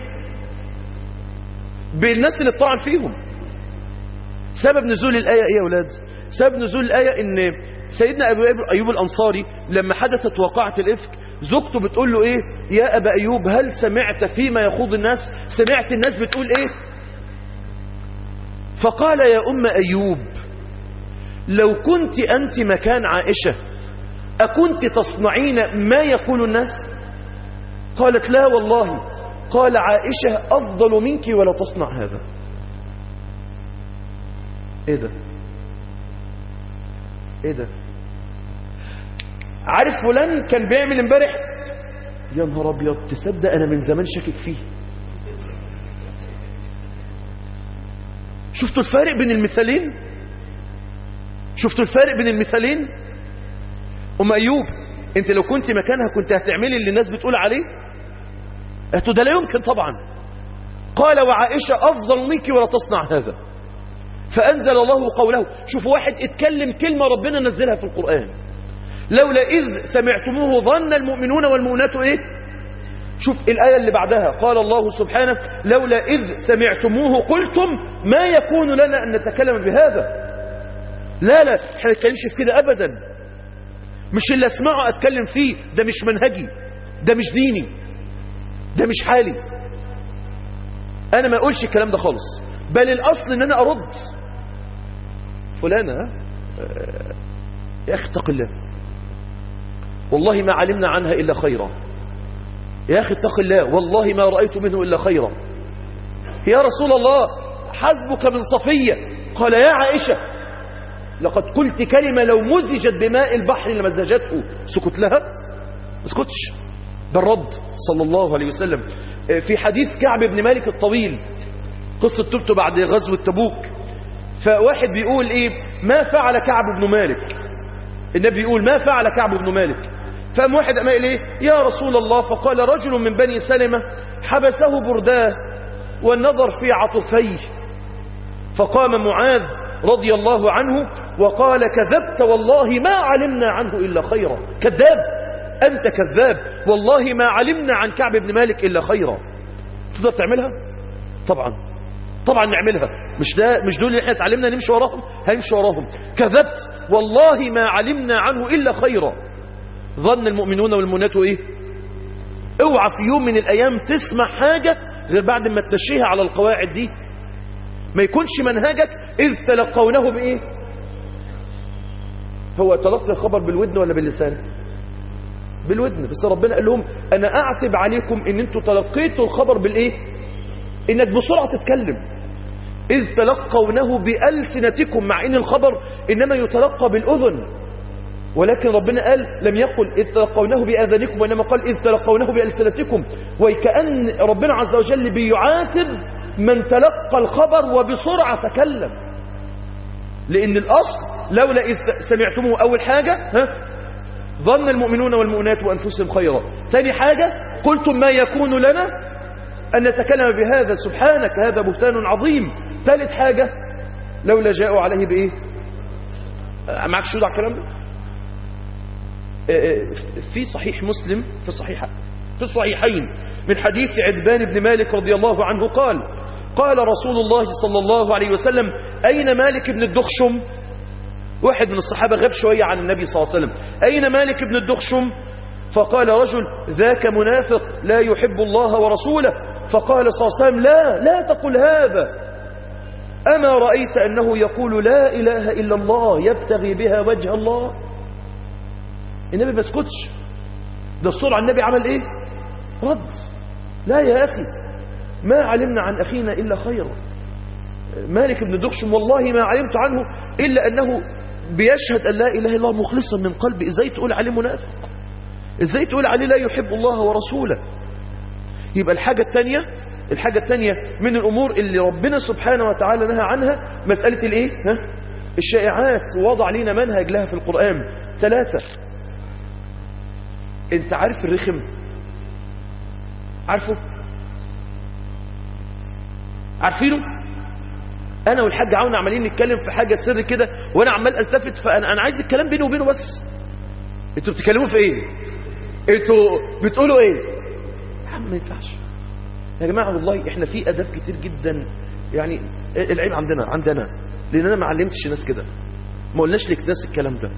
بالناس اللي طعن فيهم سبب نزول الآية ايه يا أولاد سبب نزول الآية ان سيدنا أبو أيوب الأنصاري لما حدثت واقعة الإفك زوجته بتقول له ايه يا أبا أيوب هل سمعت فيما يخوض الناس سمعت الناس بتقول ايه فقال يا أم أيوب لو كنت أنت مكان عائشة أكنت تصنعين ما يقول الناس قالت لا والله قال عائشة أفضل منك ولا تصنع هذا ايه ده ايه ده عارف فلان كان بيعمل امبارح يا نهار ابيض تصدق انا من زمان شاكك فيه شفتوا الفارق بين المثالين شفتوا الفارق بين المثالين ام ايوب انت لو كنت مكانها كنت هتعملي اللي الناس بتقول عليه قالت ده لا يمكن طبعا قال وعائشة أفضل منك ولا تصنع هذا فأنزل الله قوله شوف واحد اتكلم كلمة ربنا نزلها في القرآن لولا إذ سمعتموه ظن المؤمنون والمؤمنات إيه شوف الآية اللي بعدها قال الله سبحانه لولا إذ سمعتموه قلتم ما يكون لنا أن نتكلم بهذا لا لا احنا نتكلمش في كده أبدا مش اللي اسمعه أتكلم فيه ده مش منهجي ده مش ديني ده مش حالي أنا ما أقولش الكلام ده خالص بل الأصل أن أنا أرد فلانة آه، يا أخي اتق الله والله ما علمنا عنها إلا خيرا يا أخي اتق الله والله ما رأيت منه إلا خيرا يا رسول الله حسبك من صفية قال يا عائشة لقد قلت كلمة لو مزجت بماء البحر لمزجته سكت لها ما سكتش بل رد صلى الله عليه وسلم في حديث كعب بن مالك الطويل قصة تبته بعد غزوة تبوك فواحد بيقول ايه ما فعل كعب بن مالك النبي يقول ما فعل كعب بن مالك فقام واحد قام قال ايه يا رسول الله فقال رجل من بني سلمة حبسه برداه والنظر في عطفيه فقام معاذ رضي الله عنه وقال كذبت والله ما علمنا عنه إلا خيرا كذاب أنت كذاب والله ما علمنا عن كعب بن مالك إلا خيرا تقدر تعملها طبعا طبعا نعملها مش ده مش دول اللي احنا اتعلمنا نمشي وراهم هنمشي وراهم كذبت والله ما علمنا عنه إلا خيرا ظن المؤمنون والمؤمنات ايه اوعى في يوم من الايام تسمع حاجة غير بعد ما تمشيها على القواعد دي ما يكونش منهجك اذ تلقونه بايه هو تلقي الخبر بالودن ولا باللسان بالودن بس ربنا قال لهم انا اعتب عليكم ان انتوا تلقيتوا الخبر بالايه انك بسرعة تتكلم اذ تلقونه بألسنتكم مع ان الخبر انما يتلقى بالاذن ولكن ربنا قال لم يقل إذ تلقونه بآذانكم وإنما قال إذ تلقونه بألسنتكم وكأن ربنا عز وجل بيعاتب من تلقى الخبر وبسرعة تكلم لأن الأصل لولا إذ سمعتموه أول حاجة ها ظن المؤمنون والمؤمنات وأنفسهم خيرا ثاني حاجة قلتم ما يكون لنا أن نتكلم بهذا سبحانك هذا بهتان عظيم ثالث حاجة لولا جاءوا عليه بإيه معك شهود على الكلام ده في صحيح مسلم في الصحيح في الصحيحين من حديث عدبان بن مالك رضي الله عنه قال قال رسول الله صلى الله عليه وسلم أين مالك بن الدخشم واحد من الصحابة غاب شوية عن النبي صلى الله عليه وسلم أين مالك بن الدخشم فقال رجل ذاك منافق لا يحب الله ورسوله فقال صلى الله عليه وسلم لا لا تقل هذا أما رأيت أنه يقول لا إله إلا الله يبتغي بها وجه الله النبي ما اسكتش ده الصورة على النبي عمل ايه رد لا يا أخي ما علمنا عن أخينا إلا خيرا مالك بن دخشم والله ما علمت عنه إلا أنه بيشهد أن لا إله إلا الله مخلصا من قلبه إزاي تقول عليه منافق إزاي تقول عليه لا يحب الله ورسوله يبقى الحاجة الثانية الحاجة الثانية من الأمور اللي ربنا سبحانه وتعالى نهى عنها مسألة الإيه ها؟ الشائعات وضع لنا منهج لها في القرآن ثلاثة انت عارف الرخم عارفه عارفينه انا والحاج عون عمالين نتكلم في حاجه سر كده وانا عمال التفت فانا انا عايز الكلام بيني وبينه بس انتوا بتتكلموا في ايه انتوا بتقولوا ايه يا عم ما ينفعش يا جماعه والله احنا في اداب كتير جدا يعني العيب عندنا عندنا لان انا ما علمتش الناس كده ما قلناش للناس الكلام ده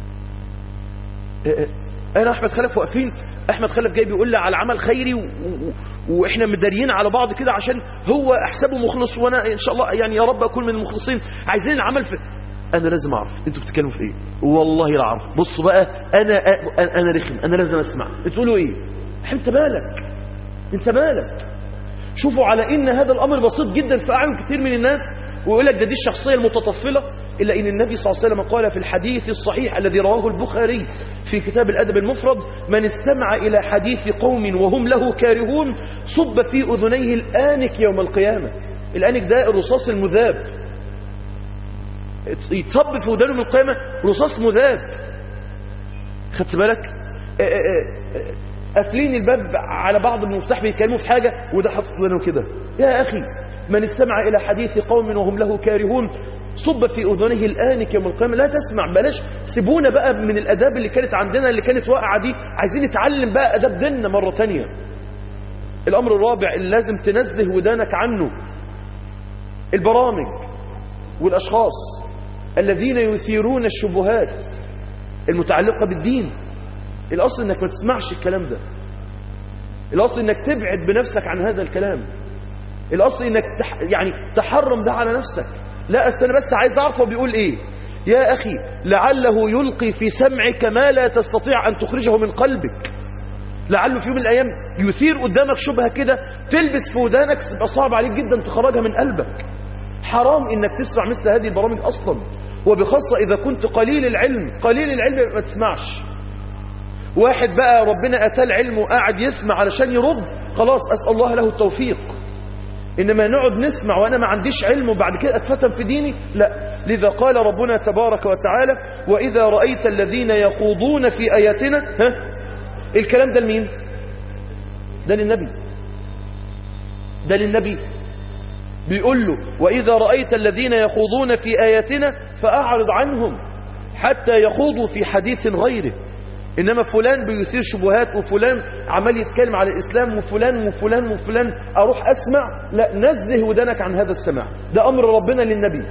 انا احمد خلف واقفين احمد خلف جاي بيقول لي على عمل خيري و... و... واحنا مداريين على بعض كده عشان هو احسبه مخلص وانا ان شاء الله يعني يا رب اكون من المخلصين عايزين العمل في انا لازم اعرف انتوا بتتكلموا في ايه والله لا اعرف بصوا بقى انا انا, أنا رخم انا لازم اسمع بتقولوا ايه انت مالك انت مالك شوفوا على ان هذا الامر بسيط جدا في اعين كتير من الناس ويقول لك ده دي الشخصيه المتطفله إلا إن النبي صلى الله عليه وسلم قال في الحديث الصحيح الذي رواه البخاري في كتاب الأدب المفرد من استمع إلى حديث قوم وهم له كارهون صب في أذنيه الآنك يوم القيامة الآنك ده الرصاص المذاب يتصب في ودانه من القيامة رصاص مذاب خدت بالك آه، آه، آه، قافلين الباب على بعض المفتاح بيتكلموا في حاجة وده حاطط ودانه كده يا أخي من استمع إلى حديث قوم وهم له كارهون صب في أذنه الآن يوم القيامة لا تسمع بلاش سيبونا بقى من الأداب اللي كانت عندنا اللي كانت واقعة دي عايزين نتعلم بقى أداب ديننا مرة تانية الأمر الرابع اللي لازم تنزه ودانك عنه البرامج والأشخاص الذين يثيرون الشبهات المتعلقة بالدين الأصل أنك ما تسمعش الكلام ده الأصل أنك تبعد بنفسك عن هذا الكلام الأصل أنك تح يعني تحرم ده على نفسك لا أصل أنا بس عايز أعرف هو بيقول إيه يا أخي لعله يلقي في سمعك ما لا تستطيع أن تخرجه من قلبك لعله في يوم من الأيام يثير قدامك شبهة كده تلبس في ودانك تبقى صعب عليك جدا تخرجها من قلبك حرام انك تسمع مثل هذه البرامج اصلا وبخاصة اذا كنت قليل العلم قليل العلم ما تسمعش واحد بقى ربنا اتاه العلم وقاعد يسمع علشان يرد خلاص اسأل الله له التوفيق انما نقعد نسمع وانا ما عنديش علم وبعد كده اتفتن في ديني لا لذا قال ربنا تبارك وتعالى واذا رأيت الذين يخوضون في اياتنا ها الكلام ده لمين ده للنبي ده للنبي بيقول له وإذا رأيت الذين يخوضون في آياتنا فأعرض عنهم حتى يخوضوا في حديث غيره إنما فلان بيثير شبهات وفلان عمال يتكلم على الإسلام وفلان وفلان وفلان أروح أسمع لا نزه ودنك عن هذا السماع ده أمر ربنا للنبي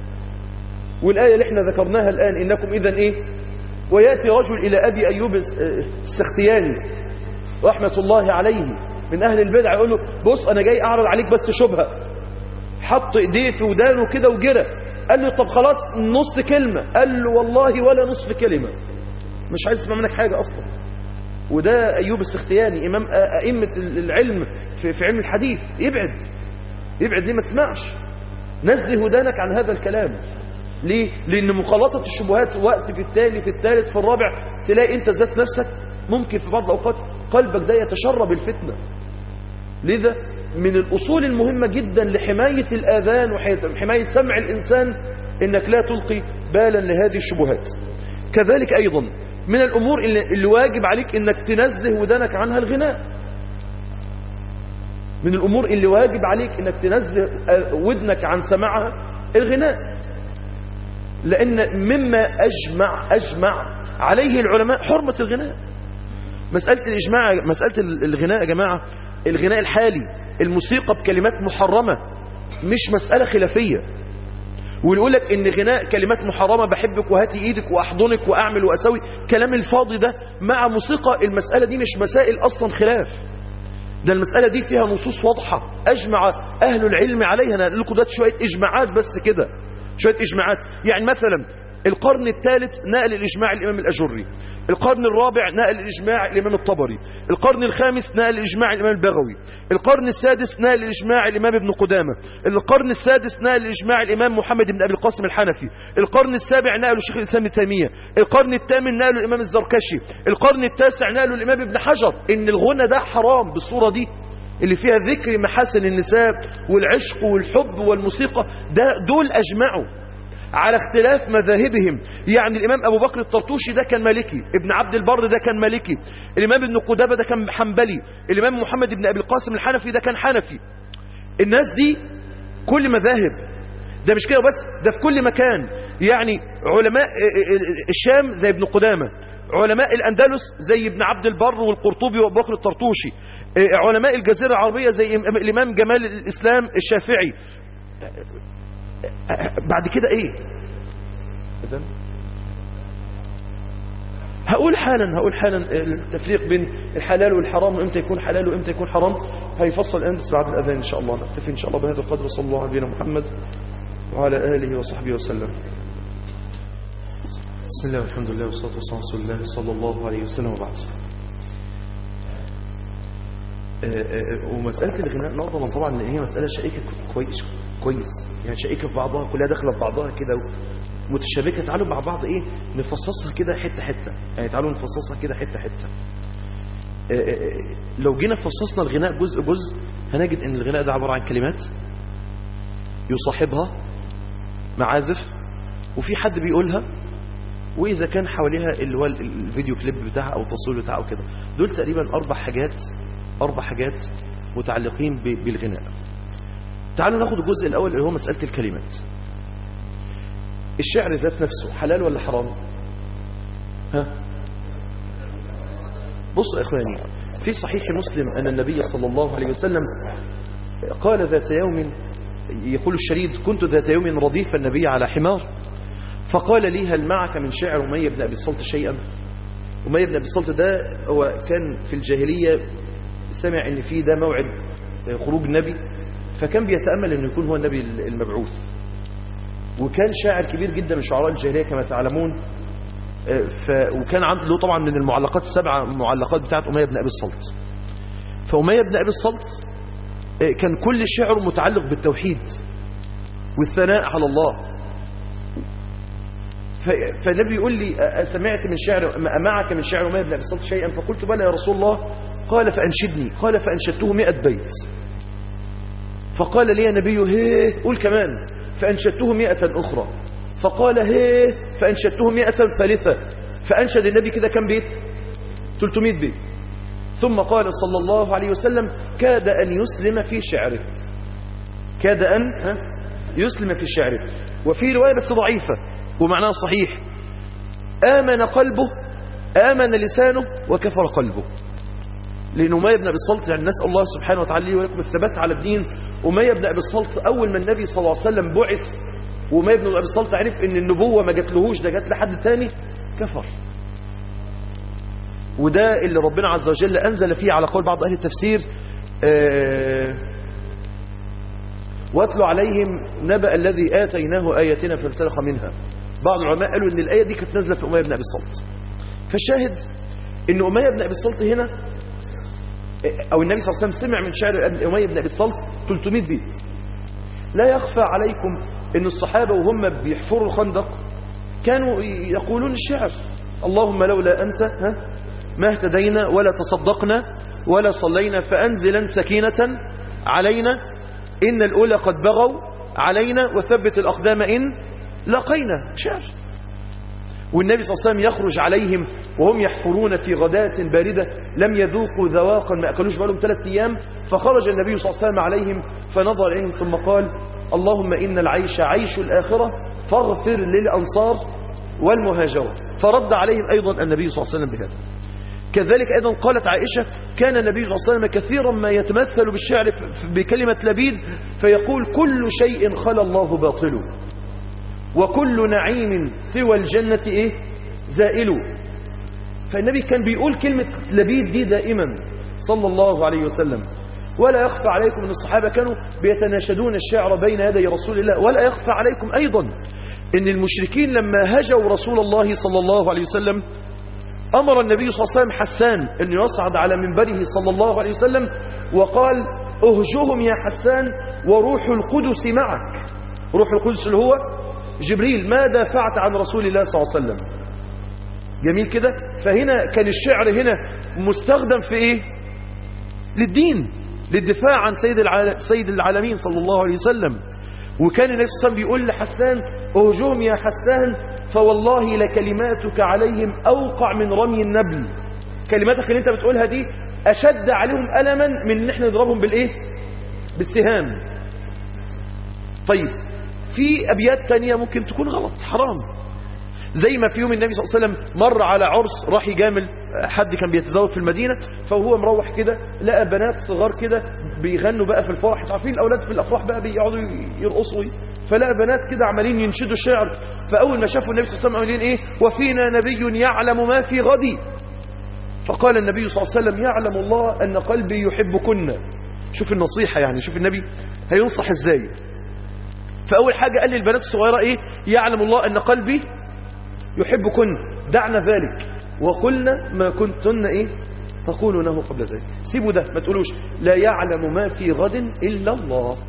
والآية اللي احنا ذكرناها الآن إنكم إذن إيه ويأتي رجل إلى أبي أيوب السختياني رحمة الله عليه من أهل البدع يقول له بص أنا جاي أعرض عليك بس شبهة حط ايديه في ودانه كده وجرى قال له طب خلاص نص كلمة قال له والله ولا نصف كلمة مش عايز اسمع منك حاجة أصلا وده أيوب السختياني إمام أئمة العلم في, في علم الحديث يبعد يبعد ليه ما تسمعش نزه ودانك عن هذا الكلام ليه؟ لأن مخالطة الشبهات وقت في التالي في الثالث في الرابع تلاقي أنت ذات نفسك ممكن في بعض الأوقات قلبك ده يتشرب الفتنة لذا من الأصول المهمة جدا لحماية الآذان وحماية سمع الإنسان إنك لا تلقي بالا لهذه الشبهات كذلك أيضا من الأمور اللي, اللي واجب عليك إنك تنزه ودانك عنها الغناء من الأمور اللي واجب عليك إنك تنزه ودنك عن سماعها الغناء لأن مما أجمع أجمع عليه العلماء حرمة الغناء مسألة الإجماع مسألة الغناء يا جماعة الغناء الحالي الموسيقى بكلمات محرمة مش مسألة خلافية ويقول لك ان غناء كلمات محرمة بحبك وهاتي ايدك واحضنك واعمل واسوي كلام الفاضي ده مع موسيقى المسألة دي مش مسائل اصلا خلاف ده المسألة دي فيها نصوص واضحة اجمع اهل العلم عليها انا اقول لكم ده شوية اجماعات بس كده شوية اجماعات يعني مثلا القرن الثالث نقل الإجماع الإمام الأجري القرن الرابع نقل الإجماع الإمام الطبري القرن الخامس نقل الإجماع الإمام البغوي القرن السادس نقل الإجماع الإمام ابن قدامة القرن السادس نقل الإجماع الإمام محمد بن أبي القاسم الحنفي القرن السابع نقله الشيخ الإسلام ابن تيمية القرن الثامن نقله الإمام الزركشي القرن التاسع نقله الإمام ابن حجر إن الغنى ده حرام بالصورة دي اللي فيها ذكر محاسن النساء والعشق والحب والموسيقى ده دول أجمعوا على اختلاف مذاهبهم يعني الإمام أبو بكر الطرطوشي ده كان مالكي ابن عبد البر ده كان مالكي الإمام ابن قدابة ده كان حنبلي الإمام محمد بن أبي القاسم الحنفي ده كان حنفي الناس دي كل مذاهب ده مش كده بس ده في كل مكان يعني علماء الشام زي ابن قدامة علماء الأندلس زي ابن عبد البر والقرطبي وابو بكر الطرطوشي علماء الجزيرة العربية زي الإمام جمال الإسلام الشافعي بعد كده ايه إذن هقول حالا هقول حالا التفريق بين الحلال والحرام وامتى يكون حلال وامتى يكون حرام هيفصل الان بس بعد الاذان ان شاء الله نكتفي ان شاء الله بهذا القدر صلى الله على نبينا محمد وعلى اله وصحبه وسلم بسم الله والحمد لله والصلاه والسلام على رسول الله صلى الله عليه وسلم وبعد ومساله الغناء نظرا طبعا ان هي مساله شائكه كويس كويس يعني شائكه في بعضها كلها داخله في بعضها كده متشابكه تعالوا مع بعض ايه نفصصها كده حته حته يعني تعالوا نفصصها كده حته حته لو جينا فصصنا الغناء جزء جزء هنجد ان الغناء ده عباره عن كلمات يصاحبها معازف وفي حد بيقولها وإذا كان حواليها اللي هو الفيديو كليب بتاعها أو التصوير بتاعها أو كده دول تقريبا أربع حاجات أربع حاجات متعلقين ب- بالغناء تعالوا ناخد الجزء الأول اللي هو مسألة الكلمات الشعر ذات نفسه حلال ولا حرام ها بصوا يا إخواني في صحيح مسلم أن النبي صلى الله عليه وسلم قال ذات يوم يقول الشريد كنت ذات يوم رديف النبي على حمار فقال لي هل معك من شعر أمية بن أبي الصلت شيئا أمية بن أبي الصلت ده هو كان في الجاهلية سمع ان في ده موعد خروج النبي فكان بيتأمل انه يكون هو النبي المبعوث وكان شاعر كبير جدا من شعراء الجاهلية كما تعلمون ف... وكان عنده له طبعا من المعلقات السبعة المعلقات بتاعت أمية بن أبي الصلت فأمية بن أبي الصلت كان كل شعره متعلق بالتوحيد والثناء على الله ف... فالنبي يقول لي سمعت من شعر معك من شعر أمية بن أبي الصلت شيئا فقلت بلى يا رسول الله قال فأنشدني قال فأنشدته مئة بيت فقال لي النبي هيه قول كمان فأنشدته مئة أخرى فقال هيه فأنشدته مئة ثالثة فأنشد النبي كده كم بيت 300 بيت ثم قال صلى الله عليه وسلم كاد أن يسلم في شعره كاد أن ها يسلم في شعره وفي رواية بس ضعيفة ومعناها صحيح آمن قلبه آمن لسانه وكفر قلبه لأن أمية بن أبي الصلت يعني نسأل الله سبحانه وتعالى لي ولكم الثبات على الدين أمية بن أبي الصلت أول ما النبي صلى الله عليه وسلم بعث وأمية بن أبي الصلت عرف أن النبوة ما جاتلهوش ده جات لحد تاني كفر وده اللي ربنا عز وجل أنزل فيه على قول بعض أهل التفسير آه واتلوا عليهم نبأ الذي آتيناه آياتنا فانسلخ منها بعض العلماء قالوا أن الآية دي كانت نازلة في أمية بن أبي الصلت فالشاهد أن أمية بن أبي الصلت هنا أو النبي صلى الله عليه وسلم سمع من شعر أمية بن أبي الصلت 300 بيت لا يخفى عليكم أن الصحابة وهم بيحفروا الخندق كانوا يقولون الشعر اللهم لولا أنت ها ما اهتدينا ولا تصدقنا ولا صلينا فأنزلا سكينة علينا إن الأولى قد بغوا علينا وثبت الأقدام إن لقينا شعر والنبي صلى الله عليه وسلم يخرج عليهم وهم يحفرون في غداة باردة لم يذوقوا ذواقا ما أكلوش بالهم ثلاثة أيام فخرج النبي صلى الله عليه وسلم عليهم فنظر إليهم ثم قال اللهم إن العيش عيش الآخرة فاغفر للأنصار والمهاجرة فرد عليهم أيضا النبي صلى الله عليه وسلم بهذا كذلك أيضا قالت عائشة كان النبي صلى الله عليه وسلم كثيرا ما يتمثل بالشعر بكلمة لبيد فيقول كل شيء خلى الله باطله وكل نعيم سوى الجنة إيه زائل فالنبي كان بيقول كلمة لبيد دي دائما صلى الله عليه وسلم ولا يخفى عليكم أن الصحابة كانوا بيتناشدون الشعر بين يدي رسول الله ولا يخفى عليكم أيضا أن المشركين لما هجوا رسول الله صلى الله عليه وسلم أمر النبي صلى الله عليه وسلم حسان أن يصعد على منبره صلى الله عليه وسلم وقال اهجهم يا حسان وروح القدس معك روح القدس اللي هو جبريل ماذا فعت عن رسول الله صلى الله عليه وسلم جميل كده فهنا كان الشعر هنا مستخدم في ايه للدين للدفاع عن سيد العال... سيد العالمين صلى الله عليه وسلم وكان النبي صلى الله عليه وسلم بيقول لحسان اهجوم يا حسان فوالله لكلماتك عليهم اوقع من رمي النبل كلماتك اللي انت بتقولها دي اشد عليهم الما من ان احنا نضربهم بالايه بالسهام طيب في أبيات تانية ممكن تكون غلط حرام زي ما في يوم النبي صلى الله عليه وسلم مر على عرس راح يجامل حد كان بيتزوج في المدينة فهو مروح كده لقى بنات صغار كده بيغنوا بقى في الفرح عارفين الأولاد في الأفراح بقى بيقعدوا يرقصوا فلقى بنات كده عمالين ينشدوا الشعر فأول ما شافوا النبي صلى الله عليه وسلم قالين إيه وفينا نبي يعلم ما في غدي فقال النبي صلى الله عليه وسلم يعلم الله أن قلبي يحبكن شوف النصيحة يعني شوف النبي هينصح ازاي فأول حاجة قال للبنات الصغيرة إيه يعلم الله أن قلبي يحبكن دعنا ذلك وقلنا ما كنتن إيه تقولونه قبل ذلك سيبوا ده ما تقولوش لا يعلم ما في غد إلا الله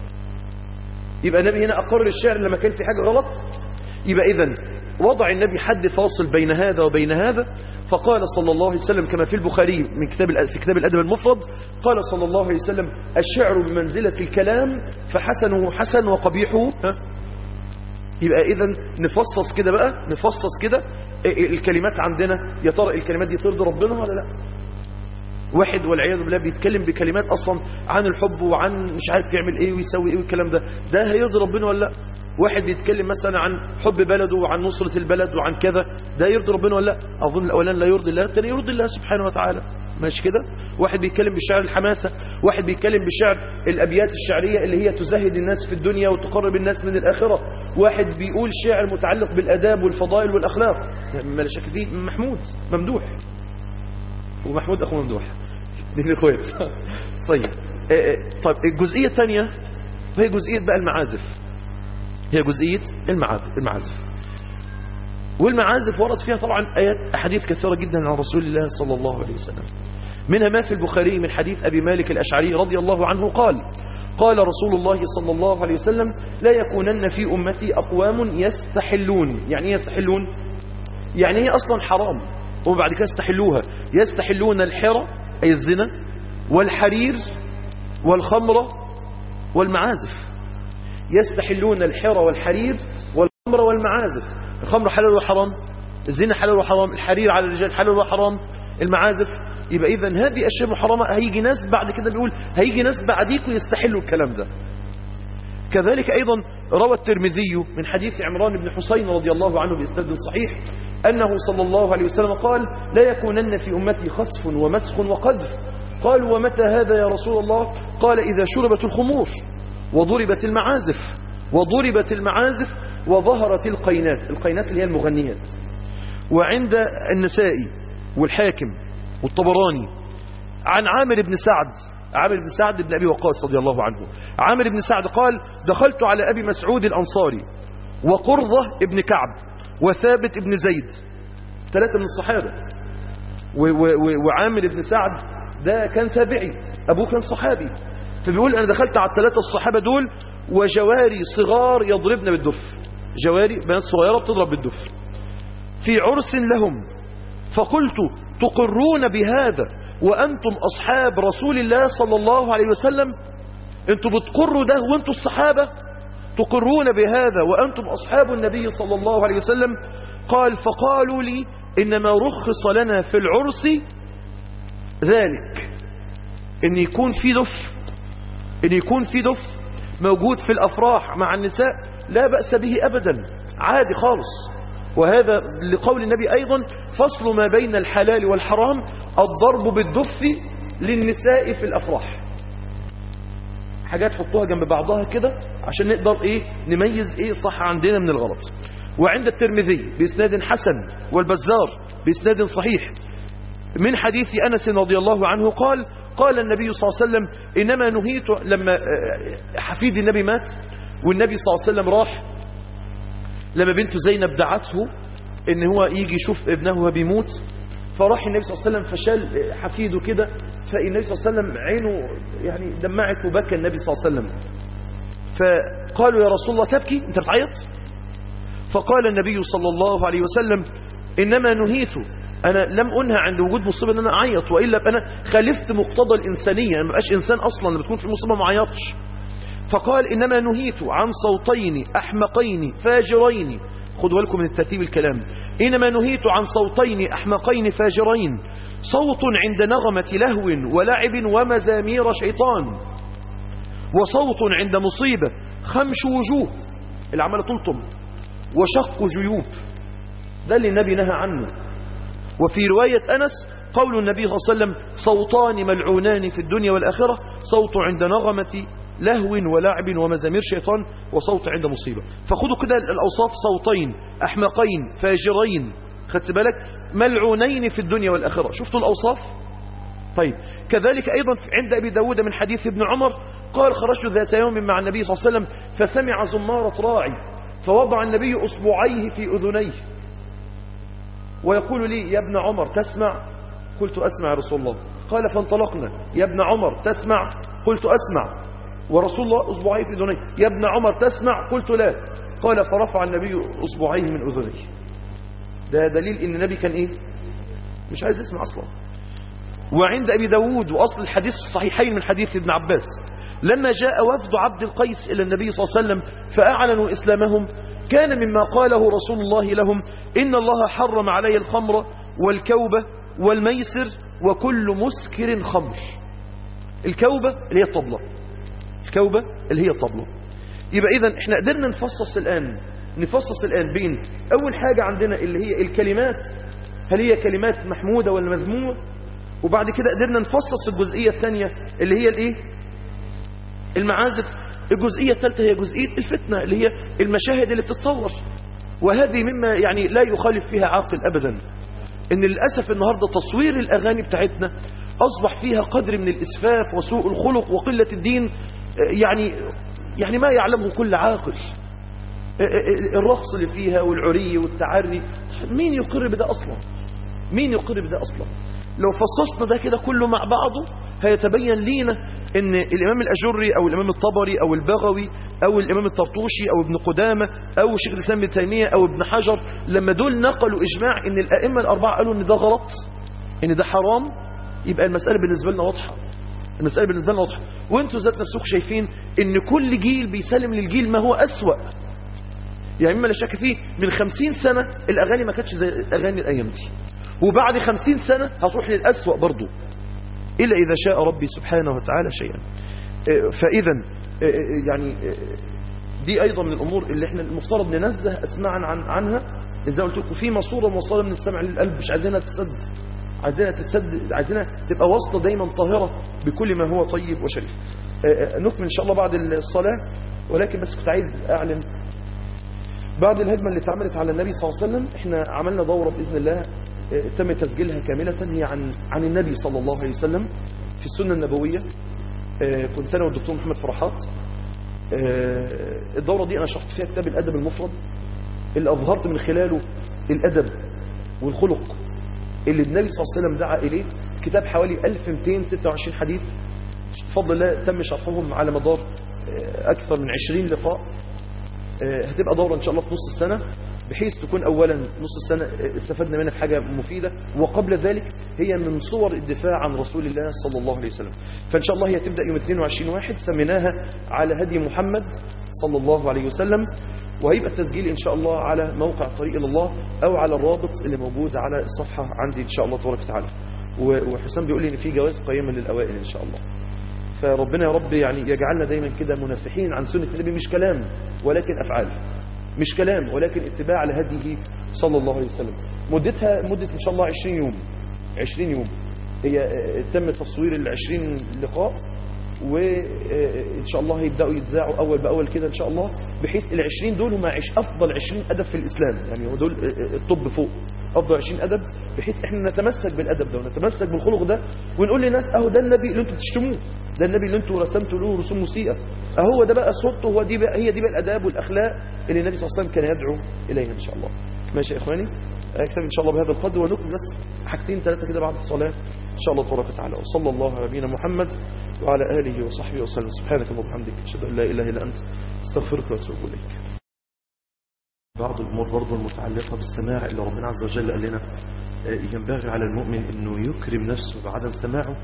يبقى النبي هنا أقر الشعر لما كان في حاجة غلط يبقى إذن وضع النبي حد فاصل بين هذا وبين هذا فقال صلى الله عليه وسلم كما في البخاري من كتاب في كتاب الأدب المفرد قال صلى الله عليه وسلم الشعر بمنزلة الكلام فحسنه حسن وقبيحه ها؟ يبقى إذا نفصص كده بقى نفصص كده الكلمات عندنا يا ترى الكلمات دي ترضي ربنا ولا لا واحد والعياذ بالله بيتكلم بكلمات اصلا عن الحب وعن مش عارف يعمل ايه ويسوي ايه والكلام ده ده هيرضي ربنا ولا لا واحد بيتكلم مثلا عن حب بلده وعن نصرة البلد وعن كذا ده يرضي ربنا ولا لا اظن الاولاني لا يرضي الله الثاني يرضي الله سبحانه وتعالى ماشي كده واحد بيتكلم بالشعر الحماسة واحد بيتكلم بالشعر الابيات الشعرية اللي هي تزهد الناس في الدنيا وتقرب الناس من الاخرة واحد بيقول شعر متعلق بالاداب والفضائل والاخلاق ما لا شك فيه محمود ممدوح ومحمود اخو ممدوح دي الاخوات طيب طيب الجزئيه الثانيه وهي جزئيه بقى المعازف هي جزئيه المعازف المعازف والمعازف ورد فيها طبعا ايات احاديث كثيره جدا عن رسول الله صلى الله عليه وسلم منها ما في البخاري من حديث ابي مالك الاشعري رضي الله عنه قال قال رسول الله صلى الله عليه وسلم لا يكونن في امتي اقوام يستحلون يعني ايه يستحلون يعني هي اصلا حرام وبعد كده يستحلوها يستحلون الحرى أي الزنا والحرير والخمرة والمعازف يستحلون الحرى والحرير والخمرة والمعازف الخمر حلال وحرام الزنا حلال وحرام الحرير على الرجال حلال وحرام المعازف يبقى إذا هذه أشياء محرمة هيجي ناس بعد كده بيقول هيجي ناس بعديكم يستحلوا الكلام ده كذلك أيضا روى الترمذي من حديث عمران بن حسين رضي الله عنه بإسناد صحيح أنه صلى الله عليه وسلم قال لا يكونن في أمتي خسف ومسخ وقذف قالوا ومتى هذا يا رسول الله قال إذا شربت الخمور وضربت المعازف وضربت المعازف وظهرت القينات القينات اللي هي المغنيات وعند النسائي والحاكم والطبراني عن عامر بن سعد عامر بن سعد بن أبي وقاص رضي الله عنه عامر بن سعد قال دخلت على أبي مسعود الأنصاري وقرظة ابن كعب وثابت ابن زيد ثلاثة من الصحابة وعامر بن سعد ده كان تابعي أبوه كان صحابي فبيقول أنا دخلت على الثلاثة الصحابة دول وجواري صغار يضربن بالدف جواري بنات صغيرة بتضرب بالدف في عرس لهم فقلت تقرون بهذا وأنتم أصحاب رسول الله صلى الله عليه وسلم أنتم بتقروا ده وأنتم الصحابة تقرون بهذا وأنتم أصحاب النبي صلى الله عليه وسلم قال فقالوا لي إنما رخص لنا في العرس ذلك إن يكون في دف إن يكون في دف موجود في الأفراح مع النساء لا بأس به أبدا عادي خالص وهذا لقول النبي أيضا فصل ما بين الحلال والحرام الضرب بالدف للنساء في الأفراح حاجات حطوها جنب بعضها كده عشان نقدر ايه نميز ايه صح عندنا من الغلط وعند الترمذي بإسناد حسن والبزار بإسناد صحيح من حديث أنس رضي الله عنه قال قال النبي صلى الله عليه وسلم إنما نهيت لما حفيد النبي مات والنبي صلى الله عليه وسلم راح لما بنته زينب دعته ان هو يجي يشوف ابنه وهو بيموت فراح النبي صلى الله عليه وسلم فشال حفيده كده فالنبي صلى الله عليه وسلم عينه يعني دمعت وبكى النبي صلى الله عليه وسلم فقالوا يا رسول الله تبكي انت بتعيط فقال النبي صلى الله عليه وسلم انما نهيت انا لم انهى عند وجود مصيبه ان انا اعيط والا انا خالفت مقتضى الانسانيه انا ما بقاش انسان اصلا لما بتكون في مصيبه ما اعيطش فقال انما نهيت عن صوتين احمقين فاجرين خدوا بالكم من الترتيب الكلام إنما نهيت عن صوتين أحمقين فاجرين صوت عند نغمة لهو ولعب ومزامير شيطان وصوت عند مصيبة خمش وجوه العمل تلطم وشق جيوب ده اللي النبي نهى عنه وفي رواية أنس قول النبي صلى الله عليه وسلم صوتان ملعونان في الدنيا والآخرة صوت عند نغمة لهو ولعب ومزامير شيطان وصوت عند مصيبة فخذوا كده الأوصاف صوتين أحمقين فاجرين خدت بالك ملعونين في الدنيا والآخرة شفتوا الأوصاف طيب كذلك أيضا عند أبي داود من حديث ابن عمر قال خرجت ذات يوم مع النبي صلى الله عليه وسلم فسمع زمارة راعي فوضع النبي أصبعيه في أذنيه ويقول لي يا ابن عمر تسمع قلت أسمع يا رسول الله قال فانطلقنا يا ابن عمر تسمع قلت أسمع ورسول الله أصبعيه في أذنيه يا ابن عمر تسمع قلت لا قال فرفع النبي أصبعيه من أذنيه ده دليل ان النبي كان ايه مش عايز يسمع اصلا وعند ابي داود واصل الحديث الصحيحين من حديث ابن عباس لما جاء وفد عبد القيس الى النبي صلى الله عليه وسلم فاعلنوا اسلامهم كان مما قاله رسول الله لهم إن الله حرم علي الخمر والكوبة والميسر وكل مسكر خمر الكوبة اللي هي الطبلة الكوبة اللي هي الطبلة يبقى إذا احنا قدرنا نفصص الآن نفصص الآن بين أول حاجة عندنا اللي هي الكلمات هل هي كلمات محمودة ولا مذمومة وبعد كده قدرنا نفصص الجزئية الثانية اللي هي الايه المعازف الجزئية الثالثة هي جزئية الفتنة اللي هي المشاهد اللي بتتصور وهذه مما يعني لا يخالف فيها عاقل أبدا ان للأسف النهاردة تصوير الأغاني بتاعتنا أصبح فيها قدر من الإسفاف وسوء الخلق وقلة الدين يعني يعني ما يعلمه كل عاقل الرقص اللي فيها والعري والتعري مين يقر بده أصلا مين يقر بده أصلا لو فصصنا ده كده كله مع بعضه هيتبين لينا ان الامام الاجري او الامام الطبري او البغوي او الامام الطرطوشي او ابن قدامة او شيخ الاسلام ابن تيمية او ابن حجر لما دول نقلوا اجماع ان الائمة الاربعة قالوا ان ده غلط ان ده حرام يبقى المسألة بالنسبة لنا واضحة المسألة بالنسبة لنا واضحة وانتوا ذات نفسكم شايفين ان كل جيل بيسلم للجيل ما هو اسوأ يعني مما لا شك فيه من خمسين سنة الأغاني ما كانتش زي أغاني الأيام دي وبعد خمسين سنة هتروح للأسوأ برضو إلا إذا شاء ربي سبحانه وتعالى شيئا فإذا يعني دي أيضا من الأمور اللي احنا المفترض ننزه أسماعا عن عنها زي ما قلت لكم في مصورة موصلة من السمع للقلب مش عايزينها تتسد عايزينها تتسد عايزينها تبقى واصلة دايما طاهرة بكل ما هو طيب وشريف نكمل إن شاء الله بعد الصلاة ولكن بس كنت عايز أعلن بعد الهجمة اللي اتعملت على النبي صلى الله عليه وسلم احنا عملنا دورة بإذن الله تم تسجيلها كاملة هي عن عن النبي صلى الله عليه وسلم في السنة النبوية كنت أنا والدكتور محمد فرحات الدورة دي أنا شرحت فيها كتاب الأدب المفرد اللي أظهرت من خلاله الأدب والخلق اللي النبي صلى الله عليه وسلم دعا إليه كتاب حوالي 1226 حديث بفضل الله تم شرحهم على مدار أكثر من 20 لقاء هتبقى دورة إن شاء الله في نص السنة بحيث تكون أولا نص السنة استفدنا منها في حاجة مفيدة وقبل ذلك هي من صور الدفاع عن رسول الله صلى الله عليه وسلم فإن شاء الله هي تبدأ يوم 22 واحد سميناها على هدي محمد صلى الله عليه وسلم وهيبقى التسجيل إن شاء الله على موقع طريق إلى الله أو على الرابط اللي موجود على الصفحة عندي إن شاء الله تبارك وتعالى وحسام بيقول لي إن في جواز قيما للأوائل إن شاء الله فربنا يا رب يعني يجعلنا دايما كده منافحين عن سنة النبي مش كلام ولكن أفعال مش كلام ولكن اتباع لهديه صلى الله عليه وسلم مدتها مدة إن شاء الله 20 يوم 20 يوم هي تم تصوير ال 20 لقاء وإن شاء الله هيبدأوا يتذاعوا أول بأول كده إن شاء الله بحيث ال 20 دول هم أفضل 20 أدب في الإسلام يعني دول الطب فوق أفضل 20 أدب بحيث إحنا نتمسك بالأدب ده ونتمسك بالخلق ده ونقول للناس أهو ده النبي اللي أنتوا بتشتموه ده النبي اللي أنتوا رسمتوا له رسوم موسيقى أهو ده بقى صورته هو دي بقى هي دي بقى الأداب والأخلاق اللي النبي صلى الله عليه وسلم كان يدعو إليها إن شاء الله ماشي يا إخواني أكتب إن شاء الله بهذا القدر ونكمل بس حاجتين ثلاثة كده بعد الصلاة إن شاء الله تبارك وتعالى وصلى الله على نبينا محمد وعلى آله وصحبه وسلم سبحانك اللهم وبحمدك أشهد أن لا إله إلا أنت استغفرك وأتوب إليك بعض الأمور برضه المتعلقة بالسماع اللي ربنا عز وجل قال لنا ينبغي على المؤمن أنه يكرم نفسه بعدم سماعه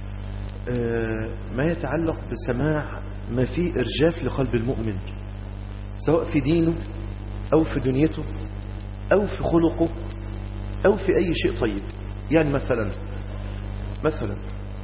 ما يتعلق بسماع ما فيه إرجاف لقلب المؤمن سواء في دينه أو في دنيته أو في خلقه أو في أي شيء طيب يعني مثلا مثلا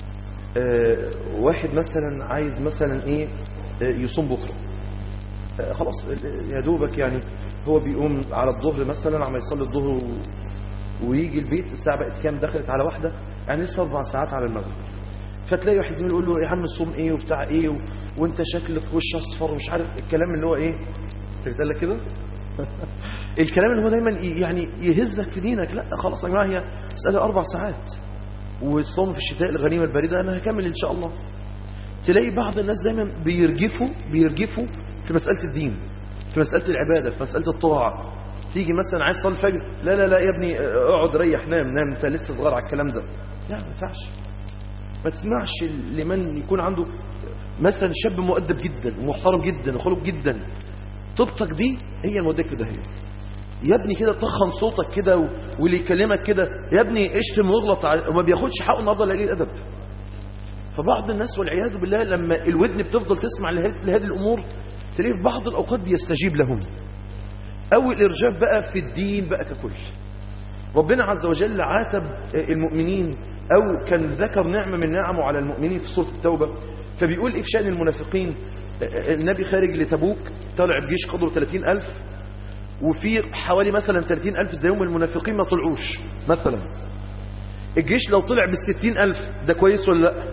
واحد مثلا عايز مثلا إيه يصوم بكرة خلاص يا دوبك يعني هو بيقوم على الظهر مثلا عم يصلي الظهر ويجي البيت الساعة بقت كام دخلت على واحدة يعني لسه أربع ساعات على المغرب فتلاقي واحد زميل يقول له يا عم الصوم ايه وبتاع ايه و... وانت شكلك وش اصفر ومش عارف الكلام اللي هو ايه تقول لك كده الكلام اللي هو دايما يعني يهزك في دينك لا خلاص يا جماعه هي مساله اربع ساعات والصوم في الشتاء الغنيمه البارده انا هكمل ان شاء الله تلاقي بعض الناس دايما بيرجفوا بيرجفوا في مساله الدين في مساله العباده في مساله الطاعه تيجي مثلا عايز تصلي الفجر لا لا لا يا ابني اقعد ريح نام نام انت لسه صغير على الكلام ده لا ما ينفعش ما تسمعش لمن يكون عنده مثلا شاب مؤدب جدا ومحترم جدا وخلق جدا طبطك دي هي الموديك ده هي يا ابني كده طخن صوتك كده و... واللي يكلمك كده يا ابني اشتم واغلط وما بياخدش حقه النهارده لقليل الادب فبعض الناس والعياذ بالله لما الودن بتفضل تسمع لهذه الامور تلاقيه في بعض الاوقات بيستجيب لهم أو الإرجاف بقى في الدين بقى ككل ربنا عز وجل عاتب المؤمنين أو كان ذكر نعمة من نعمه على المؤمنين في سورة التوبة فبيقول إيه في شأن المنافقين النبي خارج لتبوك طلع بجيش قدره 30 ألف وفي حوالي مثلا 30 ألف زيهم المنافقين ما طلعوش مثلا الجيش لو طلع بالستين ألف ده كويس ولا لا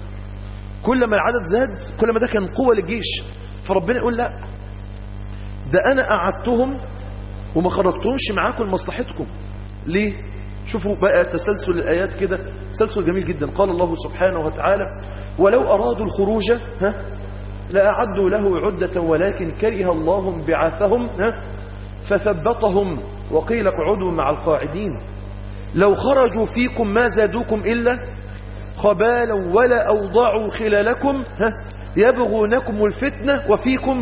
كل ما العدد زاد كل ما ده كان قوة للجيش فربنا يقول لا ده أنا قعدتهم وما خرجتهمش معاكم لمصلحتكم ليه شوفوا بقى تسلسل الآيات كده تسلسل جميل جدا قال الله سبحانه وتعالى ولو أرادوا الخروج ها لأعدوا له عدة ولكن كره الله بعاثهم ها فثبطهم وقيل اقعدوا مع القاعدين لو خرجوا فيكم ما زادوكم إلا خبالا ولا أوضعوا خلالكم ها يبغونكم الفتنة وفيكم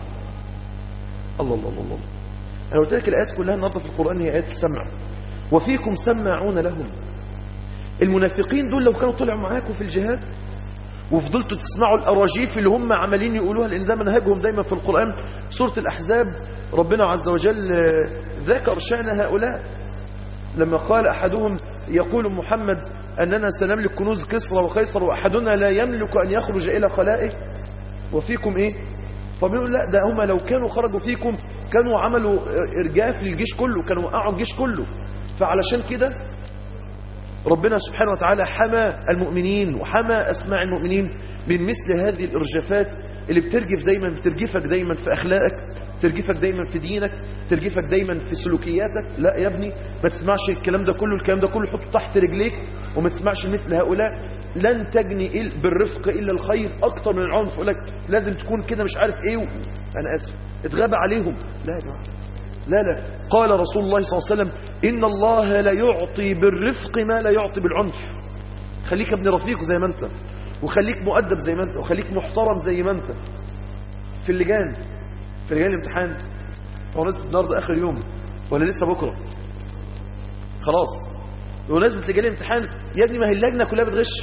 الله الله الله الله أنا قلت لك الآيات كلها النهارده في القرآن هي آيات السمع وفيكم سماعون لهم المنافقين دول لو كانوا طلعوا معاكم في الجهاد وفضلتوا تسمعوا الأراجيف اللي هم عمالين يقولوها لأن ده منهجهم دايما في القرآن سورة الأحزاب ربنا عز وجل ذكر شأن هؤلاء لما قال أحدهم يقول محمد أننا سنملك كنوز كسرى وقيصر وأحدنا لا يملك أن يخرج إلى خلائه وفيكم إيه فبيقول لا ده هم لو كانوا خرجوا فيكم كانوا عملوا إرجاف للجيش كله كانوا وقعوا الجيش كله فعلشان كده ربنا سبحانه وتعالى حمى المؤمنين وحمى أسماع المؤمنين من مثل هذه الإرجافات اللي بترجف دايما بترجفك دايما في أخلاقك ترجفك دايما في دينك ترجفك دايما في سلوكياتك لا يا ابني ما تسمعش الكلام ده كله الكلام ده كله حطه تحت رجليك وما تسمعش مثل هؤلاء لن تجني بالرفق إلا الخير أكتر من العنف يقول لك لازم تكون كده مش عارف إيه و... أنا آسف اتغاب عليهم لا يا جماعة لا لا قال رسول الله صلى الله عليه وسلم إن الله لا يعطي بالرفق ما لا يعطي بالعنف خليك ابن رفيق زي ما انت وخليك مؤدب زي ما انت وخليك محترم زي ما انت في اللجان في لجان الامتحان هو نسبة النهارده آخر يوم ولا لسه بكرة خلاص بمناسبة لجان الامتحان يا ابني ما هي اللجنة كلها بتغش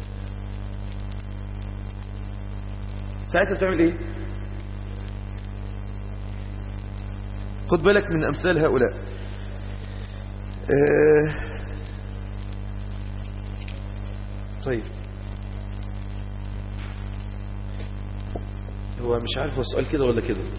ساعتها بتعمل ايه خد بالك من أمثال هؤلاء آه طيب هو مش عارف هو السؤال كده ولا كده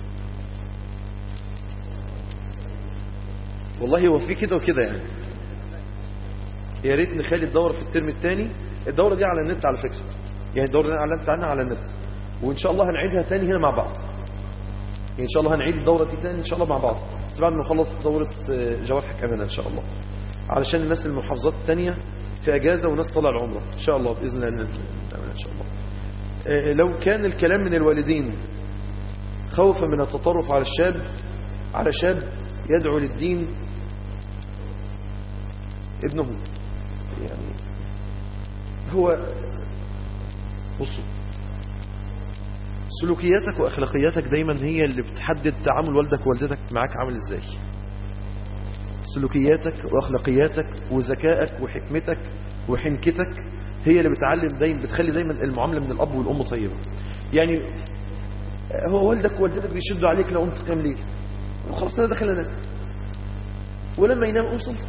والله هو في كده وكده يعني يا ريت نخلي الدورة في الترم الثاني الدورة دي على النت على فكرة يعني الدورة دي على النت عنها على النت وإن شاء الله هنعيدها تاني هنا مع بعض ان شاء الله هنعيد الدورة دي تاني ان شاء الله مع بعض بس بعد ما نخلص دورة جوارحك امانة ان شاء الله علشان الناس المحافظات التانية في اجازة وناس طلع العمرة ان شاء الله باذن الله ان شاء الله لو كان الكلام من الوالدين خوفا من التطرف على الشاب على شاب يدعو للدين ابنه يعني هو بصوا سلوكياتك واخلاقياتك دايما هي اللي بتحدد تعامل والدك ووالدتك معاك عامل ازاي سلوكياتك واخلاقياتك وذكائك وحكمتك وحنكتك هي اللي بتعلم دايما بتخلي دايما المعامله من الاب والام طيبه يعني هو والدك ووالدتك بيشدوا عليك لو انت قيام ليل خلاص انا داخل انام ولما ينام قوم صلي